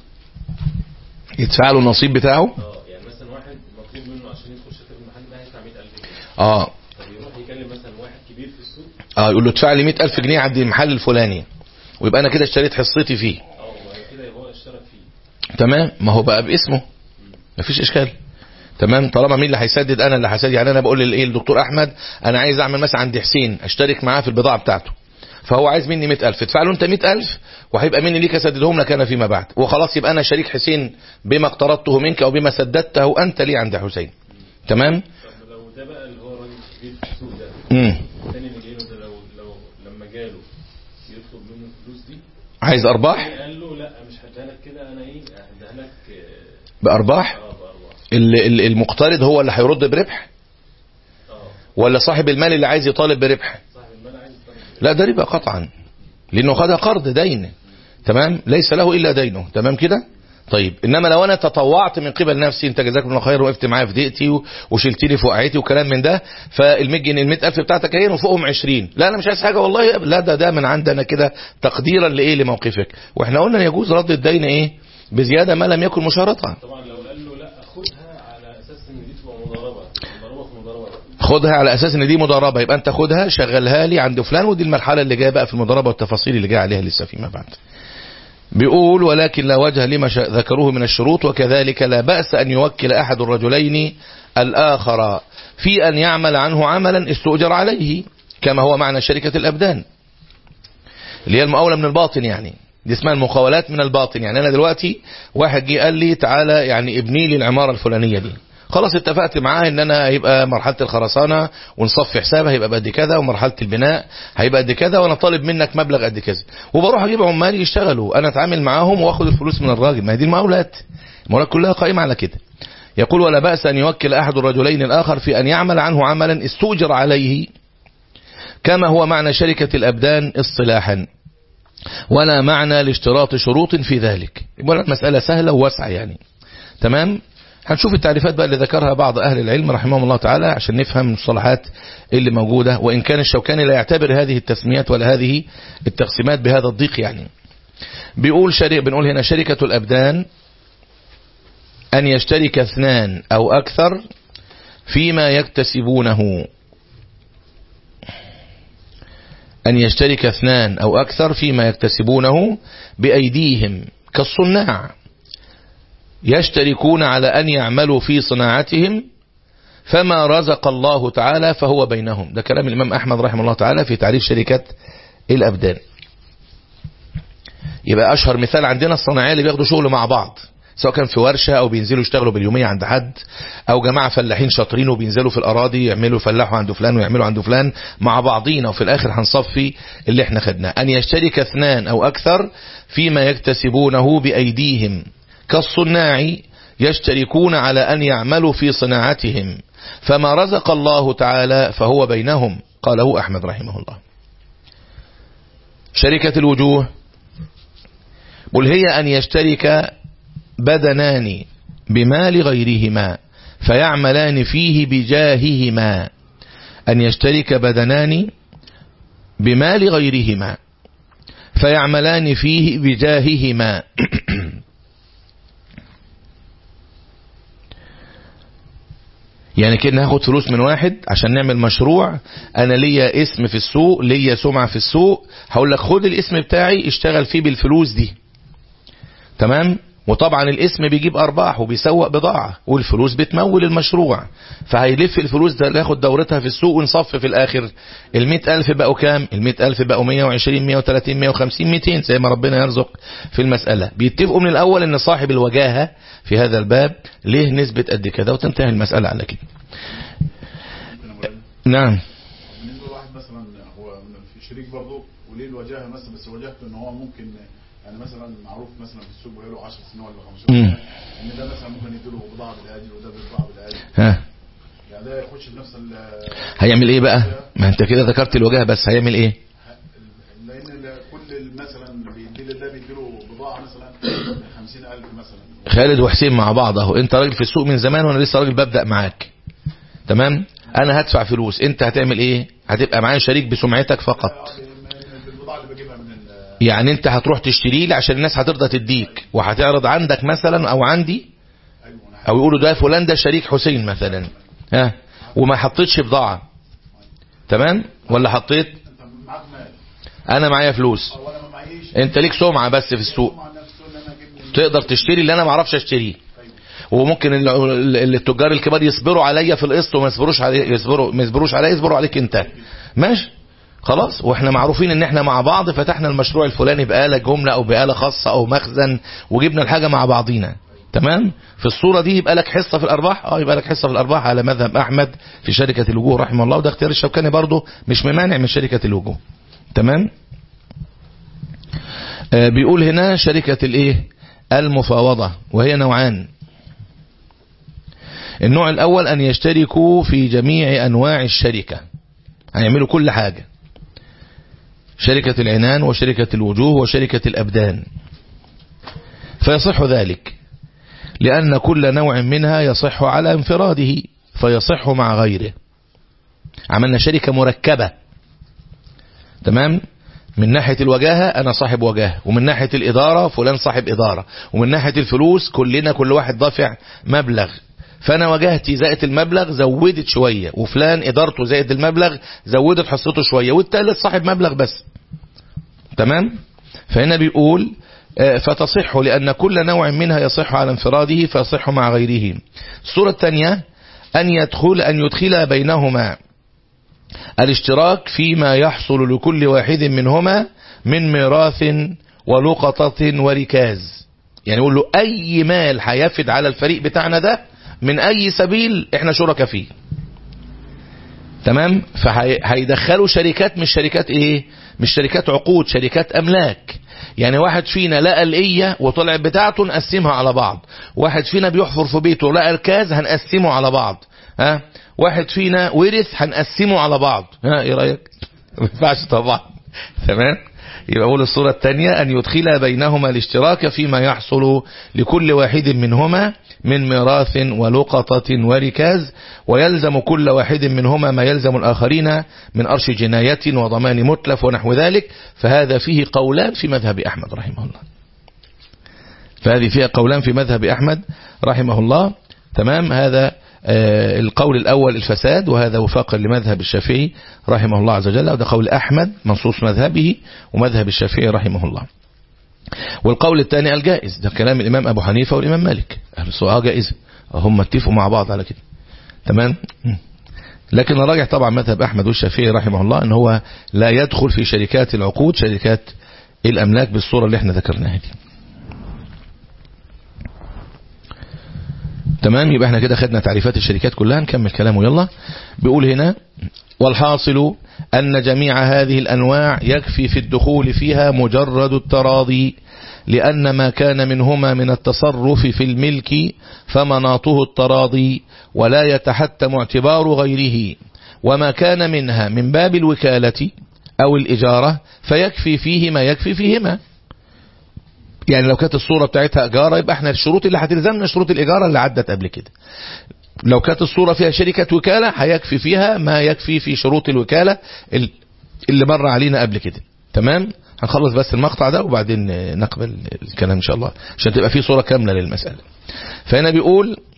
يدفع له النصيب بتاعه اه يعني مثلا واحد مطلوب منه عشان يدخل شركه في المحل ده هيدفع 100000 جنيه اه طب يروح يكلم مثلا واحد كبير في السوق اه يقول له ادفع لي 100000 جنيه عند المحل الفلاني ويبقى انا كده اشتريت حصتي فيه اه وبعد كده هو اشترك فيه تمام ما هو بقى باسمه مفيش اشكال تمام طالما مين اللي هيسدد انا اللي هسدد يعني انا بقول للايه الدكتور احمد انا عايز اعمل مثلا عند حسين اشترك معاه في البضاعه بتاعته فهو عايز مني 100000 ادفع له انت 100000 وهيبقى مني ليك اسددهم لك انا فيما بعد وخلاص يبقى انا شريك حسين بما اقترضته منك او بما سددته انت لي عند حسين تمام طب لو ده بقى اللي هو الراجل الكبير في السوق ده امم الثاني اللي جاي له ده لو لو لما جاله يطلب منه الفلوس دي عايز ارباح قال له لا مش هديها لك كده انا ايه هديها لك اه بارباح آه، بارباح ال- ال- المقترض هو اللي هيرد بربح اه ولا صاحب المال اللي عايز يطالب بربح صاحب المال عايز يطلب لا ده ربا قطعا لانه خدها قرض دين تمام ليس له الا دينه تمام كده طيب انما لو انا تطوعت من قبل نفسي انت جزاك الله خير وقفت معايا في دقيقتي و- وشلتني في وقعتي وكلام من ده فال100 جنيه ال 100000 بتاعتك اهي وفوقهم 20 لا انا مش عايز حاجه والله لا ده ده من عندنا كده تقديرا لايه لموقفك واحنا قلنا يجوز رد الدين ايه بزياده ما لم يكن مشارطه طبعا لو قال له لا خدها على اساس ان دي تبقى مضاربه مضاربه في مضاربه خدها على اساس ان دي مضاربه يبقى انت خدها شغلها لي عند فلان ودي المرحله اللي جايه بقى في المضاربه والتفاصيل اللي جايه عليها لسه فيما بعد بيقول ولكن لا وجه لما شا- ذكروه من الشروط وكذلك لا بأس أن يوكل أحد الرجلين الآخر في أن يعمل عنه عملا استؤجر عليه كما هو معنى شركة الأبدان اللي هي المقاولة من الباطن يعني دي اسمها المقاولات من الباطن يعني أنا دلوقتي واحد جه قال لي تعالى يعني ابني لي العمارة الفلانية دي خلاص اتفقت معاه ان انا هيبقى مرحله الخرسانه ونصفي حسابها هيبقى قد كذا ومرحله البناء هيبقى قد كذا وانا طالب منك مبلغ قد كذا وبروح اجيب عمال يشتغلوا انا اتعامل معاهم واخد الفلوس من الراجل ما هي دي المقاولات المقاولات كلها قائمه على كده يقول ولا باس ان يوكل احد الرجلين الاخر في ان يعمل عنه عملا استؤجر عليه كما هو معنى شركه الابدان اصطلاحا ولا معنى لاشتراط شروط في ذلك يبقى المساله سهله وواسعه يعني تمام هنشوف التعريفات بقى اللي ذكرها بعض أهل العلم رحمهم الله تعالى عشان نفهم المصطلحات اللي موجودة وإن كان الشوكاني لا يعتبر هذه التسميات ولا هذه التقسيمات بهذا الضيق يعني بيقول شريك بنقول هنا شركة الأبدان أن يشترك اثنان أو أكثر فيما يكتسبونه أن يشترك اثنان أو أكثر فيما يكتسبونه بأيديهم كالصناع يشتركون على أن يعملوا في صناعتهم فما رزق الله تعالى فهو بينهم ده كلام الإمام أحمد رحمه الله تعالى في تعريف شركة الأبدان يبقى أشهر مثال عندنا الصناعية اللي بياخدوا شغل مع بعض سواء كان في ورشة أو بينزلوا يشتغلوا باليومية عند حد أو جماعة فلاحين شاطرين وبينزلوا في الأراضي يعملوا فلاحوا عند فلان ويعملوا عند فلان مع بعضينا وفي الآخر هنصفي اللي احنا خدناه أن يشترك اثنان أو أكثر فيما يكتسبونه بأيديهم كالصناع يشتركون على أن يعملوا في صناعتهم فما رزق الله تعالى فهو بينهم قاله أحمد رحمه الله شركة الوجوه قل هي أن يشترك بدنان بمال غيرهما فيعملان فيه بجاههما أن يشترك بدنان بمال غيرهما فيعملان فيه بجاههما يعني كده هاخد فلوس من واحد عشان نعمل مشروع انا ليا اسم في السوق ليا سمعة في السوق هقول لك خد الاسم بتاعي اشتغل فيه بالفلوس دي تمام وطبعا الاسم بيجيب ارباح وبيسوق بضاعة والفلوس بتمول المشروع فهيلف الفلوس ده ياخد دورتها في السوق ونصف في الاخر المئة الف بقوا كام المئة الف بقوا 120 130 150 200 زي ما ربنا يرزق في المسألة بيتفقوا من الاول ان صاحب الوجاهة في هذا الباب ليه نسبة قد كده وتنتهي المسألة على كده نعم بالنسبه لواحد مثلا هو في شريك برضه وليه الوجاهه مثلا بس وجهته ان هو ممكن يعني مثلا معروف مثلا في السوق بقاله 10 سنين ولا 15 مم. سنه ان ده مثلا ممكن يديله بضاعه بالاجل وده بضاعه بالاجل ها يعني ده يخش في نفس ال هيعمل ايه بقى ما انت كده ذكرت الوجاهة بس هيعمل ايه لان ال- كل ال- مثلا بيدي ده بيديله بضاعه مثلا 50000 مثلا خالد وحسين مع بعض اهو انت راجل في السوق من زمان وانا لسه راجل ببدأ معاك تمام انا هدفع فلوس انت هتعمل ايه هتبقى معايا شريك بسمعتك فقط البضاعه اللي بجيبها من ال- يعني انت هتروح تشتري لي عشان الناس هترضى تديك وهتعرض عندك مثلا او عندي ايوه انا او يقولوا ده فلان ده شريك حسين مثلا ها وما حطيتش بضاعة تمام ولا حطيت انت معاك مال انا معايا فلوس او انا ما معيش انت ليك سمعة بس في السوق مع نفسه ان انا اجيب من تقدر تشتري اللي انا ما اعرفش اشتريه وممكن ال- ال- التجار الكبار يصبروا عليا في القسط وما يصبروش علي يصبروا ما يصبروش عليا يصبروا عليك انت ماشي خلاص واحنا معروفين ان احنا مع بعض فتحنا المشروع الفلاني بآلة جملة او بآلة خاصة او مخزن وجبنا الحاجة مع بعضينا تمام في الصورة دي يبقى لك حصة في الارباح اه يبقى لك حصة في الارباح على مذهب احمد في شركة الوجوه رحمه الله وده اختيار الشوكاني برضه مش ممانع من شركة الوجوه تمام آه بيقول هنا شركة الايه المفاوضة وهي نوعان النوع الأول أن يشتركوا في جميع أنواع الشركة هيعملوا كل حاجة شركة العنان وشركة الوجوه وشركة الأبدان فيصح ذلك لأن كل نوع منها يصح على انفراده فيصح مع غيره عملنا شركة مركبة تمام من ناحية الوجاهة أنا صاحب وجاهة ومن ناحية الإدارة فلان صاحب إدارة ومن ناحية الفلوس كلنا كل واحد دافع مبلغ فأنا وجاهتي زائد المبلغ زودت شوية وفلان إدارته زائد المبلغ زودت حصته شوية والتالت صاحب مبلغ بس تمام فهنا بيقول آه، فتصح لأن كل نوع منها يصح على انفراده فيصح مع غيره الصورة الثانية أن يدخل أن يدخل بينهما الاشتراك فيما يحصل لكل واحد منهما من ميراث ولقطة وركاز يعني يقول له أي مال هيفد على الفريق بتاعنا ده من أي سبيل احنا شركاء فيه تمام فهيدخلوا شركات مش شركات ايه مش شركات عقود شركات املاك يعني واحد فينا لقى القية وطلع بتاعته نقسمها على بعض واحد فينا بيحفر في بيته لقى الكاز هنقسمه على بعض ها واحد فينا ورث هنقسمه على بعض ها ايه رايك ما ينفعش طبعا تمام يبقى اقول الصورة الثانية ان يدخل بينهما الاشتراك فيما يحصل لكل واحد منهما من ميراث ولقطة وركاز ويلزم كل واحد منهما ما يلزم الآخرين من أرش جناية وضمان متلف ونحو ذلك فهذا فيه قولان في مذهب أحمد رحمه الله فهذه فيها قولان في مذهب أحمد رحمه الله تمام هذا آه القول الأول الفساد وهذا وفاقا لمذهب الشافعي رحمه الله عز وجل وده قول أحمد منصوص مذهبه ومذهب الشافعي رحمه الله والقول الثاني الجائز ده كلام الإمام أبو حنيفة والإمام مالك أهل السؤال جائزة هم اتفقوا مع بعض على كده تمام لكن الراجح طبعا مذهب أحمد والشافعي رحمه الله أن هو لا يدخل في شركات العقود شركات الأملاك بالصورة اللي احنا ذكرناها دي تمام يبقى احنا كده خدنا تعريفات الشركات كلها نكمل كلامه يلا بيقول هنا والحاصل أن جميع هذه الأنواع يكفي في الدخول فيها مجرد التراضي لأن ما كان منهما من التصرف في الملك فمناطه التراضي ولا يتحتم اعتبار غيره وما كان منها من باب الوكالة أو الإجارة فيكفي فيه ما يكفي فيهما يعني لو كانت الصورة بتاعتها إجارة يبقى احنا الشروط اللي هتلزمنا شروط الإجارة اللي عدت قبل كده لو كانت الصورة فيها شركة وكالة هيكفي فيها ما يكفي في شروط الوكالة اللي مر علينا قبل كده تمام هنخلص بس المقطع ده وبعدين نقبل الكلام إن شاء الله عشان تبقى فيه صورة كاملة للمسألة فهنا بيقول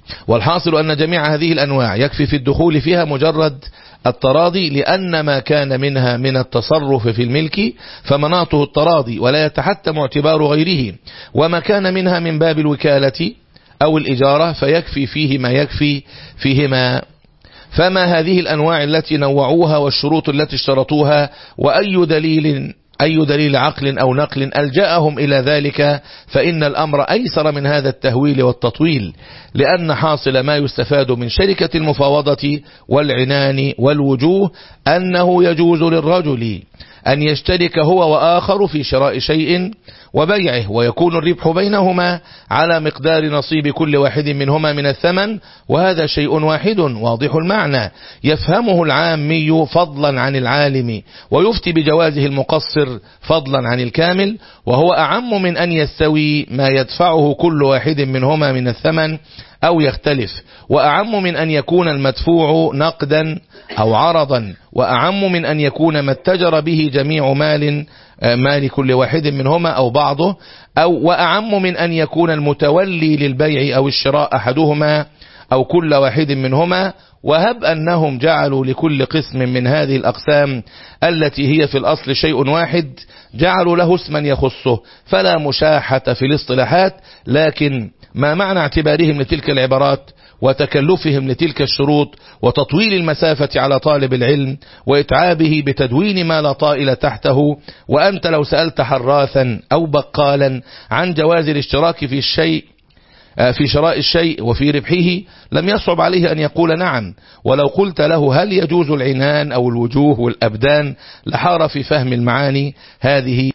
والحاصل أن جميع هذه الأنواع يكفي في الدخول فيها مجرد التراضي لأن ما كان منها من التصرف في الملك فمناطه التراضي ولا يتحتم اعتبار غيره وما كان منها من باب الوكالة أو الإجارة فيكفي فيه ما يكفي فيهما فما هذه الأنواع التي نوعوها والشروط التي اشترطوها وأي دليل أي دليل عقل أو نقل ألجأهم إلى ذلك فإن الأمر أيسر من هذا التهويل والتطويل لأن حاصل ما يستفاد من شركة المفاوضة والعنان والوجوه أنه يجوز للرجل أن يشترك هو وآخر في شراء شيء وبيعه ويكون الربح بينهما على مقدار نصيب كل واحد منهما من الثمن وهذا شيء واحد واضح المعنى يفهمه العامي فضلا عن العالم ويفتي بجوازه المقصر فضلا عن الكامل وهو أعم من أن يستوي ما يدفعه كل واحد منهما من الثمن أو يختلف وأعم من أن يكون المدفوع نقدا أو عرضا وأعم من أن يكون ما اتجر به جميع مال مال كل واحد منهما أو بعضه أو وأعم من أن يكون المتولي للبيع أو الشراء أحدهما أو كل واحد منهما وهب أنهم جعلوا لكل قسم من هذه الأقسام التي هي في الأصل شيء واحد جعلوا له اسما يخصه فلا مشاحة في الاصطلاحات لكن ما معنى اعتبارهم لتلك العبارات وتكلفهم لتلك الشروط وتطويل المسافة على طالب العلم وإتعابه بتدوين ما لا طائل تحته وأنت لو سألت حراثا أو بقالا عن جواز الاشتراك في الشيء في شراء الشيء وفي ربحه لم يصعب عليه أن يقول نعم ولو قلت له هل يجوز العنان أو الوجوه والأبدان لحار في فهم المعاني هذه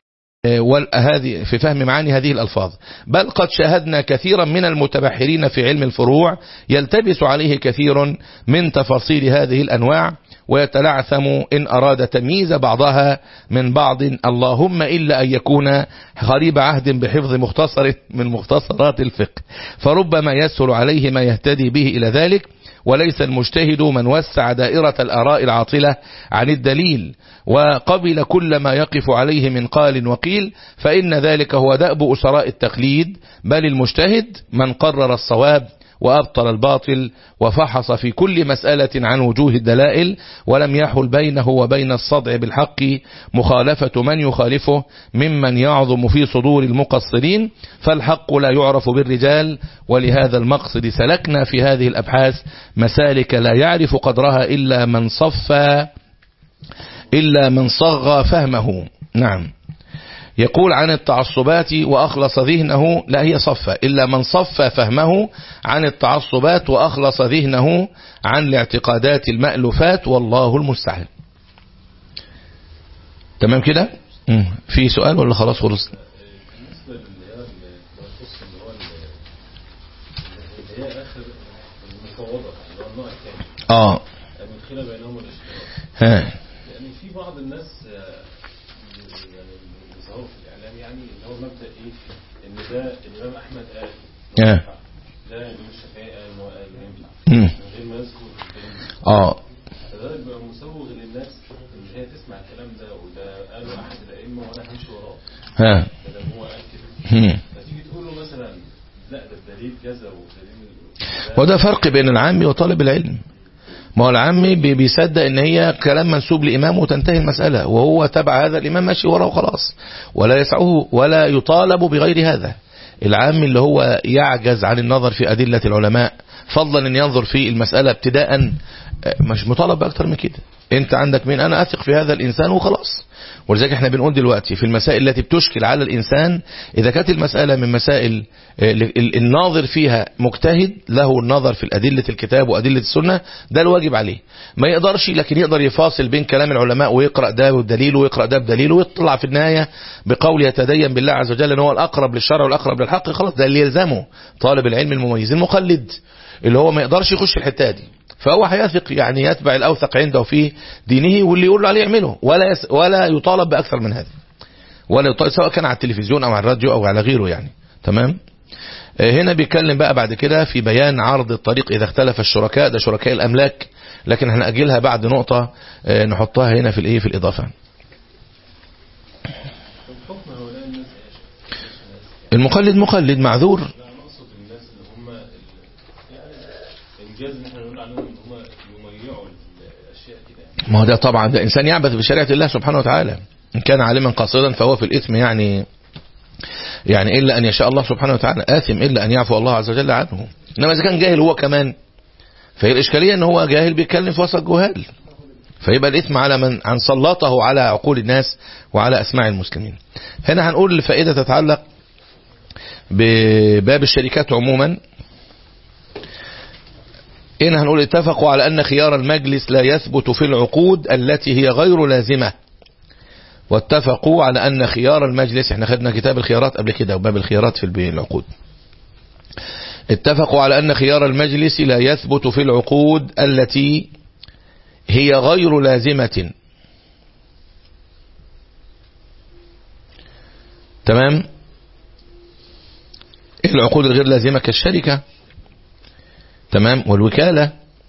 هذه في فهم معاني هذه الألفاظ بل قد شاهدنا كثيرا من المتبحرين في علم الفروع يلتبس عليه كثير من تفاصيل هذه الأنواع ويتلعثم إن أراد تمييز بعضها من بعض اللهم إلا أن يكون غريب عهد بحفظ مختصر من مختصرات الفقه فربما يسهل عليه ما يهتدي به إلى ذلك وليس المجتهد من وسع دائرة الآراء العاطلة عن الدليل وقبل كل ما يقف عليه من قال وقيل فإن ذلك هو دأب أسراء التقليد بل المجتهد من قرر الصواب وأبطل الباطل وفحص في كل مسألة عن وجوه الدلائل ولم يحل بينه وبين الصدع بالحق مخالفة من يخالفه ممن يعظم في صدور المقصرين فالحق لا يعرف بالرجال ولهذا المقصد سلكنا في هذه الأبحاث مسالك لا يعرف قدرها إلا من صفى إلا من صغى فهمه نعم يقول عن التعصبات وأخلص ذهنه لا هي صفة إلا من صفى فهمه عن التعصبات وأخلص ذهنه عن الاعتقادات المألوفات والله المستعان تمام كده مم. في سؤال ولا خلاص خلص بالنسبة اللي هي الخص اللي هو اللي هي آخر المفوضة اللي هو النوع الثاني اه المدخلة بينهم الاشتراك ها يعني في بعض الناس آه، يعني بيظهروا في الإعلام يعني اللي هو مبدأ إيه إن ده الإمام أحمد قال آه. ينفع. ده الإمام الشافعي قال إنه قال إنه ينفع مم. من غير ما يذكر الكلام ده. اه فده بيبقى مسوغ للناس إن هي تسمع الكلام ده وده قاله أحد الأئمة وأنا همشي وراه ها ده لما هو قال كده مم. فتيجي تقول له مثلا لا ده الدليل كذا والدليل وده فرق بين العامي وطالب العلم ما هو العامي بي- بيصدق ان هي كلام منسوب لامام وتنتهي المسألة وهو تبع هذا الامام ماشي وراه وخلاص ولا يسعه ولا يطالب بغير هذا العامي اللي هو يعجز عن النظر في أدلة العلماء فضلا ان ينظر في المسألة ابتداء آه، مش مطالب بأكتر من كده انت عندك مين انا اثق في هذا الانسان وخلاص ولذلك احنا بنقول دلوقتي في المسائل التي بتشكل على الانسان اذا كانت المسألة من مسائل آه، ال- الناظر فيها مجتهد له النظر في الأدلة الكتاب وأدلة السنة ده الواجب عليه ما يقدرش لكن يقدر يفاصل بين كلام العلماء ويقرأ ده بدليله ويقرأ ده بدليله ويطلع في النهاية بقول يتدين بالله عز وجل ان هو الأقرب للشرع والأقرب للحق خلاص ده اللي يلزمه طالب العلم المميز المقلد اللي هو ما يقدرش يخش الحتة دي فهو هيثق يعني يتبع الأوثق عنده في دينه واللي يقول له عليه يعمله ولا يس ولا يطالب بأكثر من هذا ولا يطالب سواء كان على التلفزيون أو على الراديو أو على غيره يعني تمام آه، هنا بيتكلم بقى بعد كده في بيان عرض الطريق إذا اختلف الشركاء ده شركاء الأملاك لكن احنا أجلها بعد نقطة آه، نحطها هنا في الإيه في الإضافة حكم هؤلاء الناس يا شيخ المقلد مقلد معذور لا انا اقصد الناس اللي هم ال- يعني يجاز ان احنا نقول عليهم ان هم يميعوا الاشياء كده يعني ما هو ده طبعا ده إنسان يعبث بشريعة الله سبحانه وتعالى إن كان عالما قاصدا فهو في الإثم يعني يعني إلا أن يشاء الله سبحانه وتعالى آثم إلا أن يعفو الله عز وجل عنه إنما إذا كان جاهل هو كمان فهي الإشكالية أن هو جاهل بيتكلم في وسط جهال فيبقى الإثم على من عن سلطه على عقول الناس وعلى أسماع المسلمين هنا هنقول الفائدة تتعلق بباب الشركات عموما هنا هنقول اتفقوا على أن خيار المجلس لا يثبت في العقود التي هي غير لازمة واتفقوا على أن خيار المجلس احنا خدنا كتاب الخيارات قبل كده وباب الخيارات في العقود اتفقوا على أن خيار المجلس لا يثبت في العقود التي هي غير لازمة تمام العقود الغير لازمة كالشركة تمام والوكالة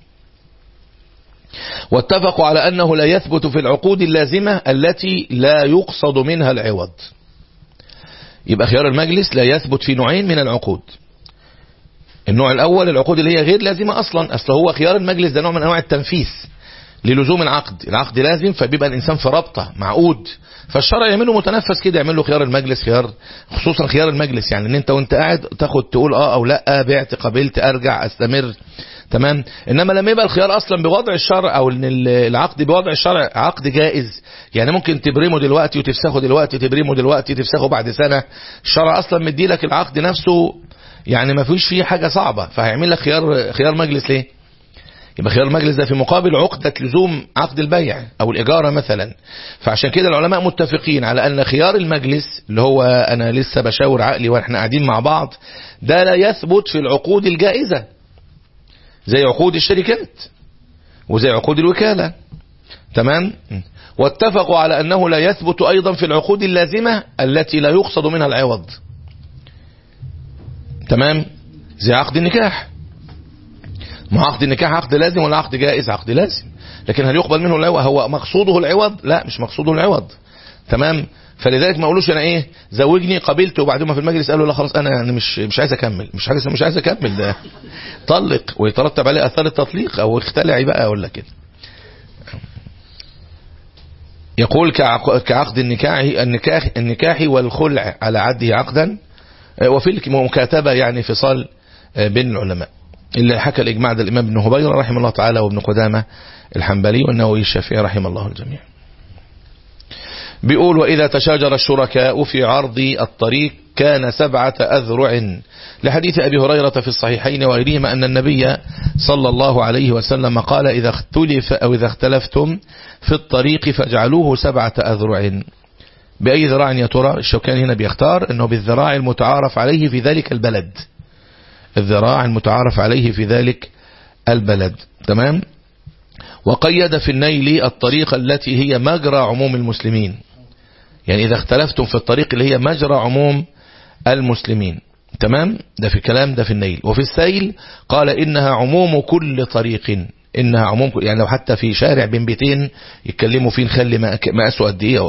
واتفقوا على أنه لا يثبت في العقود اللازمة التي لا يقصد منها العوض يبقى خيار المجلس لا يثبت في نوعين من العقود النوع الأول العقود اللي هي غير لازمة أصلا أصل هو خيار المجلس ده نوع من أنواع التنفيذ للزوم العقد العقد لازم فبيبقى الإنسان في رابطة معقود فالشرع يعمله متنفس كده يعمل له خيار المجلس خيار خصوصا خيار المجلس يعني ان انت وانت قاعد تاخد تقول اه او لا بعت قبلت ارجع استمر تمام انما لما يبقى الخيار اصلا بوضع الشرع او ان العقد بوضع الشرع عقد جائز يعني ممكن تبرمه دلوقتي وتفسخه دلوقتي تبرمه دلوقتي تفسخه بعد سنة الشرع اصلا مدي لك العقد نفسه يعني ما فيش فيه حاجة صعبة فهيعمل لك خيار خيار مجلس ليه يبقى خيار المجلس ده في مقابل عقدة لزوم عقد البيع أو الإجارة مثلا فعشان كده العلماء متفقين على أن خيار المجلس اللي هو أنا لسه بشاور عقلي وإحنا قاعدين مع بعض ده لا يثبت في العقود الجائزة زي عقود الشركات وزي عقود الوكالة تمام واتفقوا على أنه لا يثبت أيضا في العقود اللازمة التي لا يقصد منها العوض تمام زي عقد النكاح ما عقد النكاح عقد لازم ولا عقد جائز عقد لازم لكن هل يقبل منه العوض هو مقصوده العوض لا مش مقصوده العوض تمام فلذلك ما اقولوش انا ايه زوجني قبلت وبعدين ما في المجلس قالوا لا خلاص انا يعني مش مش عايز اكمل مش عايز مش عايز اكمل ده طلق ويترتب عليه اثار التطليق او اختلعي بقى ولا كده يقول كعقد النكاح النكاح النكاح والخلع على عده عقدا وفي المكاتبه يعني فصال بين العلماء اللي حكى الإجماع ده الإمام ابن هبيرة رحمه الله تعالى وابن قدامة الحنبلي والنووي الشافعي رحمه الله الجميع بيقول وإذا تشاجر الشركاء في عرض الطريق كان سبعة أذرع لحديث أبي هريرة في الصحيحين وغيرهما أن النبي صلى الله عليه وسلم قال إذا اختلف أو إذا اختلفتم في الطريق فاجعلوه سبعة أذرع بأي ذراع يا ترى الشوكاني هنا بيختار أنه بالذراع المتعارف عليه في ذلك البلد الذراع المتعارف عليه في ذلك البلد تمام وقيد في النيل الطريقة التي هي مجرى عموم المسلمين يعني إذا اختلفتم في الطريق اللي هي مجرى عموم المسلمين تمام ده في كلام ده في النيل وفي السيل قال إنها عموم كل طريق إنها عموم كل يعني لو حتى في شارع بين بيتين يتكلموا فيه نخلي مقاسه قد إيه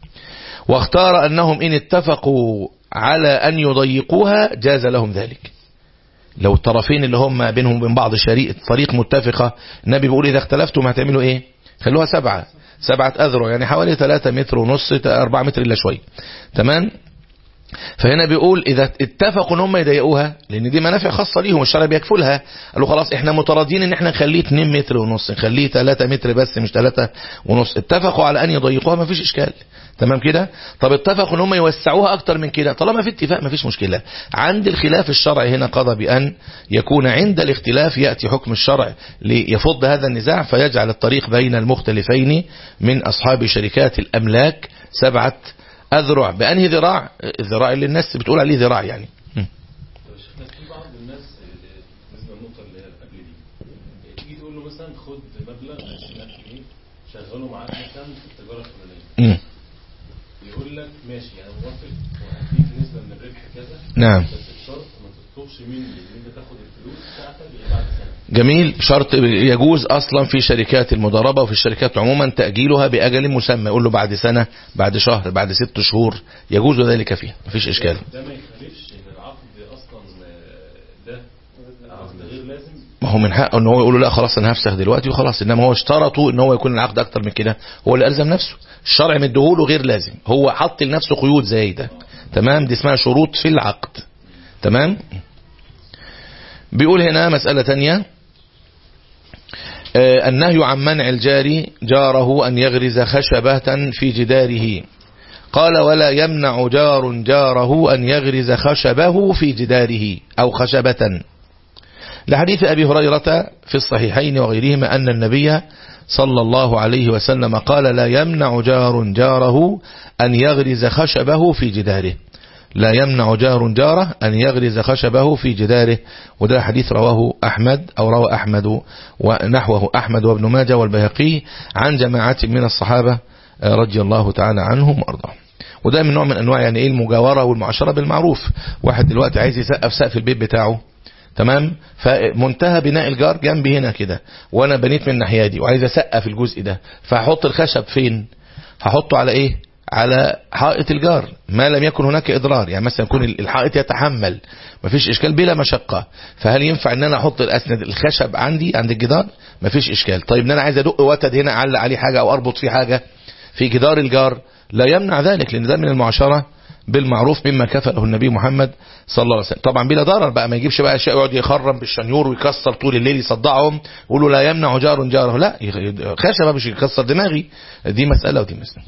واختار أنهم إن اتفقوا على أن يضيقوها جاز لهم ذلك لو الطرفين اللي هم بينهم وبين بعض شريك طريق متفقة النبي بيقول إذا اختلفتم هتعملوا إيه خلوها سبعة سبعة أذرع يعني حوالي 3 متر ونص 4 متر إلا شوي تمام فهنا بيقول إذا اتفقوا ان هم يضيقوها لأن دي منافع خاصة ليهم الشرع بيكفلها قالوا خلاص احنا متراضيين ان احنا نخليه 2 متر ونص نخليه 3 متر بس مش 3 ونص اتفقوا على أن يضيقوها ما فيش إشكال تمام كده طب اتفقوا ان هم يوسعوها أكتر من كده طالما في اتفاق ما فيش مشكلة عند الخلاف الشرعي هنا قضى بأن يكون عند الاختلاف يأتي حكم الشرع ليفض هذا النزاع فيجعل الطريق بين المختلفين من أصحاب شركات الأملاك سبعة أذرع بأنهي ذراع الذراع اللي الناس بتقول عليه ذراع يعني طب شفنا في بعض الناس بالنسبه للنقطه اللي هي قبل دي تيجي تقول له مثلا خد مبلغ 20000 جنيه شغله معاك مثلا في التجاره الفلانيه مم. يقول لك ماشي انا موافق وهديك نسبه من الربح كذا نعم بس بشرط ما تطلبش مني ان انت تاخد الفلوس بتاعتك غير بعد سنه جميل شرط يجوز أصلا في شركات المضاربة وفي الشركات عموما تأجيلها بأجل مسمى يقول له بعد سنة بعد شهر بعد ست شهور يجوز ذلك فيها مفيش إشكال ده ما يخالفش ان العقد اصلا آه، ده العقد غير لازم ما هو من حقه ان هو يقول له لا خلاص انا هفسخ دلوقتي وخلاص انما هو اشترطوا ان هو يكون العقد اكتر من كده هو اللي الزم نفسه الشرع مديهوله غير لازم هو حط لنفسه قيود زي ده تمام دي اسمها شروط في العقد تمام بيقول هنا مسألة تانية آه، النهي عن منع الجاري جاره أن يغرز خشبة في جداره قال ولا يمنع جار جاره أن يغرز خشبه في جداره أو خشبة لحديث أبي هريرة في الصحيحين وغيرهما أن النبي صلى الله عليه وسلم قال لا يمنع جار جاره أن يغرز خشبه في جداره لا يمنع جار جاره أن يغرز خشبه في جداره وده حديث رواه أحمد أو روى أحمد ونحوه أحمد وابن ماجه والبيهقي عن جماعة من الصحابة رضي الله تعالى عنهم وأرضاهم وده من نوع من أنواع يعني إيه المجاورة والمعاشرة بالمعروف واحد دلوقتي عايز يسقف سقف البيت بتاعه تمام فمنتهى بناء الجار جنبي هنا كده وانا بنيت من الناحيه دي وعايز اسقف الجزء ده فهحط الخشب فين هحطه على ايه على حائط الجار ما لم يكن هناك اضرار يعني مثلا يكون الحائط يتحمل مفيش اشكال بلا مشقه فهل ينفع ان انا احط الاسند الخشب عندي عند الجدار مفيش اشكال طيب ان انا عايز ادق وتد هنا اعلق عليه حاجه او اربط فيه حاجه في جدار الجار لا يمنع ذلك لان ده من المعاشره بالمعروف مما كفله النبي محمد صلى الله عليه وسلم طبعا بلا ضرر بقى ما يجيبش بقى شيء يقعد يخرم بالشنيور ويكسر طول الليل يصدعهم يقول له لا يمنع جار جاره لا خشبه مش يكسر دماغي دي مسألة ودي مسألة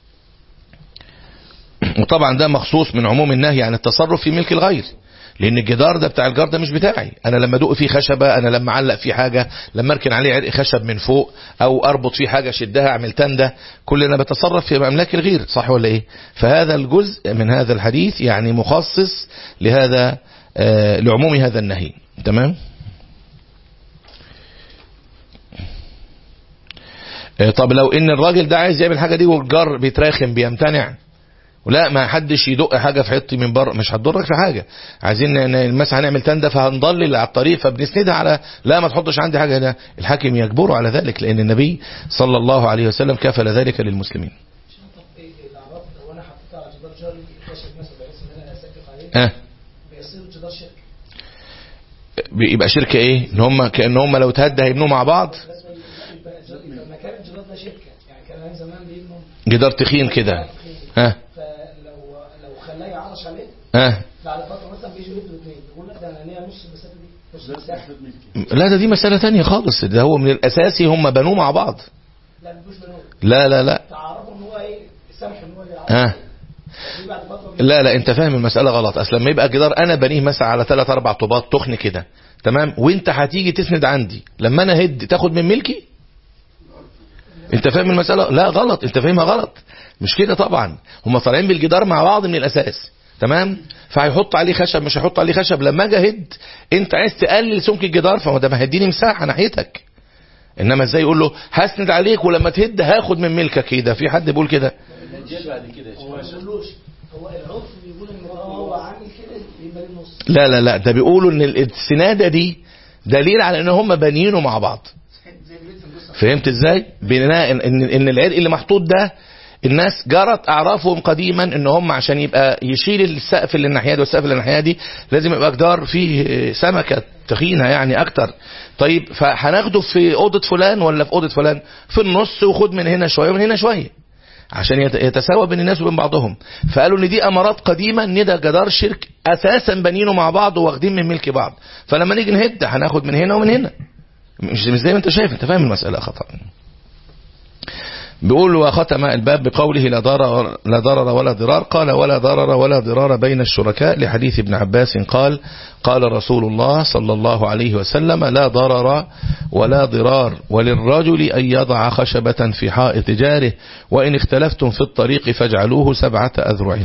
وطبعا ده مخصوص من عموم النهي عن التصرف في ملك الغير لان الجدار ده بتاع الجار ده مش بتاعي انا لما ادق فيه خشبه انا لما اعلق فيه حاجه لما اركن عليه عرق خشب من فوق او اربط فيه حاجه شدها اعمل تنده كل انا بتصرف في املاك الغير صح ولا ايه فهذا الجزء من هذا الحديث يعني مخصص لهذا آه لعموم هذا النهي تمام آه طب لو ان الراجل ده عايز يعمل حاجه دي والجار بيتراخم بيمتنع ولا ما حدش يدق حاجة في حطي من بره مش هتضرك في حاجة عايزين مثلا هنعمل تندة فهنضلل على الطريق فبنسندها على لا ما تحطش عندي حاجة هنا الحاكم يجبره على ذلك لأن النبي صلى الله عليه وسلم كفل ذلك للمسلمين طب ايه الاعراض لو انا حطيت على جدار جاري خشب مثلا بحيث ان انا اسقف عليه اه بيصير جدار شركه يبقى شركة ايه ان هم كأن هم لو تهدى هيبنوا مع بعض لازم يبقى جدار- يبقى مكان الجدار ده شركه يعني كان أيام زمان بيبنوا جدار تخين كده ها فلو لو خلاه يعرش عليه ها بعد فتره مثلا بيجوا يبنوا اثنين يقول لك ده انا ليا نص المسافه دي نص المساحه لا ده دي مسألة تانية خالص ده هو من الأساسي هم بنوه مع بعض لا مش بنقول لا لا لا تعرفوا ان هو ايه سامح ان هو يعرف ها دي بعد فتره لا لا انت فاهم المسألة غلط اصل لما يبقى جدار انا بنيه مثلا على ثلاث اربع طوبات تخن كده تمام وانت هتيجي تسند عندي لما انا هد تاخد من ملكي انت فاهم المسألة لا غلط انت فاهمها غلط مش كده طبعا هم طالعين بالجدار مع بعض من الاساس تمام فهيحط عليه خشب مش هيحط عليه خشب لما اجي اهد انت عايز تقلل سمك الجدار فهو ده مهديني مساحة ناحيتك انما ازاي يقول له هسند عليك ولما تهد هاخد من ملكك كده في حد بيقول كده هو ما بيقولوش هو العرف بيقول ان هو عامل كده يبقى ليه نص لا لا لا ده بيقولوا ان السنادة دي دليل على ان هم بانيينه مع بعض زي البيت الجثة فهمت ازاي بناء ان ان العرق اللي محطوط ده الناس جرت اعرافهم قديما ان هم عشان يبقى يشيل السقف اللي الناحيه دي والسقف اللي الناحيه دي لازم يبقى جدار فيه سمكه تخينه يعني اكتر طيب فهناخده في اوضه فلان ولا في اوضه فلان في النص وخد من هنا شويه ومن هنا شويه عشان يت- يتساوى بين الناس وبين بعضهم فقالوا ان دي امارات قديمه ان ده جدار شرك اساسا بنينه مع بعض واخدين من ملك بعض فلما نيجي نهد هناخد من هنا ومن هنا مش مش زي ما انت شايف انت فاهم المساله خطا بيقول وختم الباب بقوله لا ضرر لا ضرر ولا ضرار قال ولا ضرر ولا ضرار بين الشركاء لحديث ابن عباس قال قال رسول الله صلى الله عليه وسلم لا ضرر ولا ضرار وللرجل أن يضع خشبة في حائط جاره وإن اختلفتم في الطريق فاجعلوه سبعة أذرع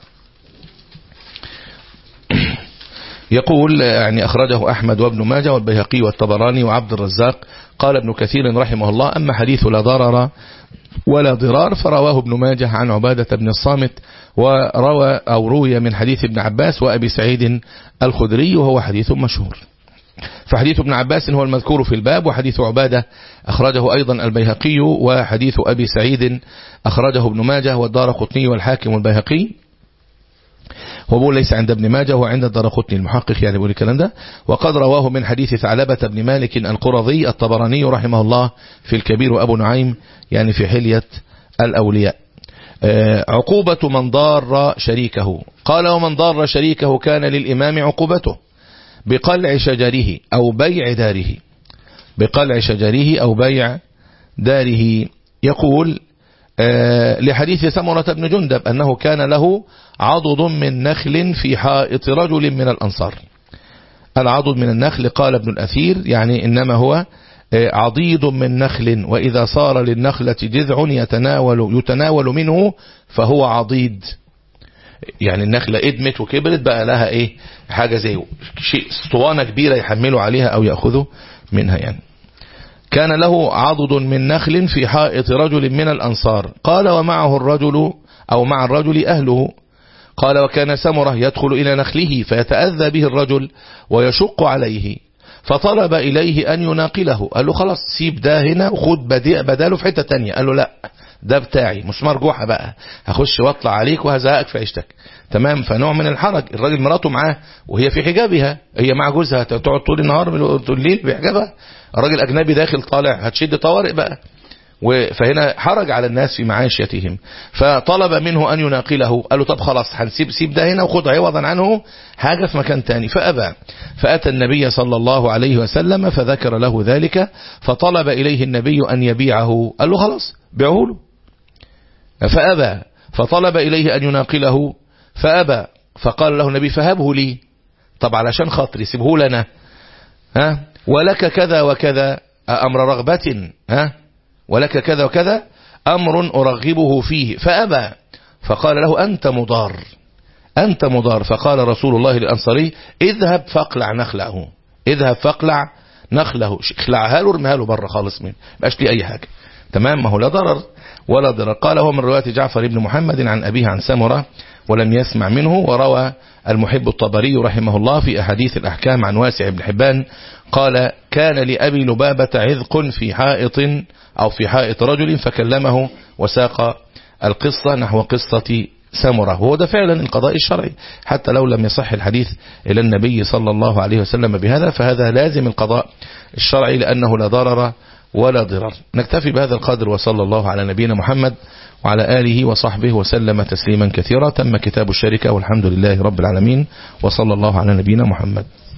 يقول يعني أخرجه أحمد وابن ماجه والبيهقي والطبراني وعبد الرزاق قال ابن كثير رحمه الله أما حديث لا ضرر ولا ضرار فرواه ابن ماجه عن عبادة بن الصامت وروى أو روي من حديث ابن عباس وأبي سعيد الخدري وهو حديث مشهور فحديث ابن عباس هو المذكور في الباب وحديث عبادة أخرجه أيضا البيهقي وحديث أبي سعيد أخرجه ابن ماجه والدار قطني والحاكم والبيهقي هو بيقول ليس عند ابن ماجه هو عند الدرقطني المحقق يعني بيقول الكلام ده وقد رواه من حديث ثعلبة بن مالك القرظي الطبراني رحمه الله في الكبير وأبو نعيم يعني في حلية الأولياء آه، عقوبة من ضار شريكه قال ومن ضار شريكه كان للإمام عقوبته بقلع شجره أو بيع داره بقلع شجره أو بيع داره يقول آه، لحديث سمرة بن جندب أنه كان له عضد من نخل في حائط رجل من الأنصار العضد من النخل قال ابن الأثير يعني إنما هو آه، عضيد من نخل وإذا صار للنخلة جذع يتناول, يتناول منه فهو عضيد يعني النخلة ادمت وكبرت بقى لها ايه حاجة زي شيء اسطوانة كبيرة يحملوا عليها او يأخذوا منها يعني كان له عضد من نخل في حائط رجل من الأنصار قال ومعه الرجل أو مع الرجل أهله قال وكان سمرة يدخل إلى نخله فيتأذى به الرجل ويشق عليه فطلب إليه أن يناقله قال له خلاص سيب ده هنا وخد بدي- بداله في حتة تانية قال له لا ده بتاعي مش مرجوحة بقى هخش واطلع عليك وهزهقك في عيشتك تمام فنوع من الحرج الراجل مراته معاه وهي في حجابها هي مع جوزها تقعد طول النهار طول الليل بحجابها الراجل أجنبي داخل طالع هتشد طوارئ بقى و- فهنا حرج على الناس في معاشيتهم فطلب منه أن يناقله قال له طب خلاص هنسيب سيب ده هنا وخد عوضا عنه حاجة في مكان تاني فأبى فأتى النبي صلى الله عليه وسلم فذكر له ذلك فطلب إليه النبي أن يبيعه قال له خلاص بيعه له فأبى فطلب إليه أن يناقله فأبى فقال له النبي فهبه لي طب علشان خاطري سيبه لنا ها ولك كذا وكذا أمر رغبة ها ولك كذا وكذا أمر أرغبه فيه فأبى فقال له أنت مضار أنت مضار فقال رسول الله للأنصاري اذهب فاقلع نخله اذهب فاقلع نخله اخلعها له ارميها له بره خالص من بقاش لي أي حاجة تمام ما هو لا ضرر ولا ضرر قال هو من رواية جعفر بن محمد عن أبيه عن سمرة ولم يسمع منه وروى المحب الطبري رحمه الله في أحاديث الأحكام عن واسع بن حبان قال كان لأبي لبابة عذق في حائط أو في حائط رجل فكلمه وساق القصة نحو قصة سمرة وهو ده فعلا القضاء الشرعي حتى لو لم يصح الحديث إلى النبي صلى الله عليه وسلم بهذا فهذا لازم القضاء الشرعي لأنه لا ضرر ولا ضرر نكتفي بهذا القدر وصلى الله على نبينا محمد وعلى آله وصحبه وسلم تسليما كثيرا تم كتاب الشركة والحمد لله رب العالمين وصلى الله على نبينا محمد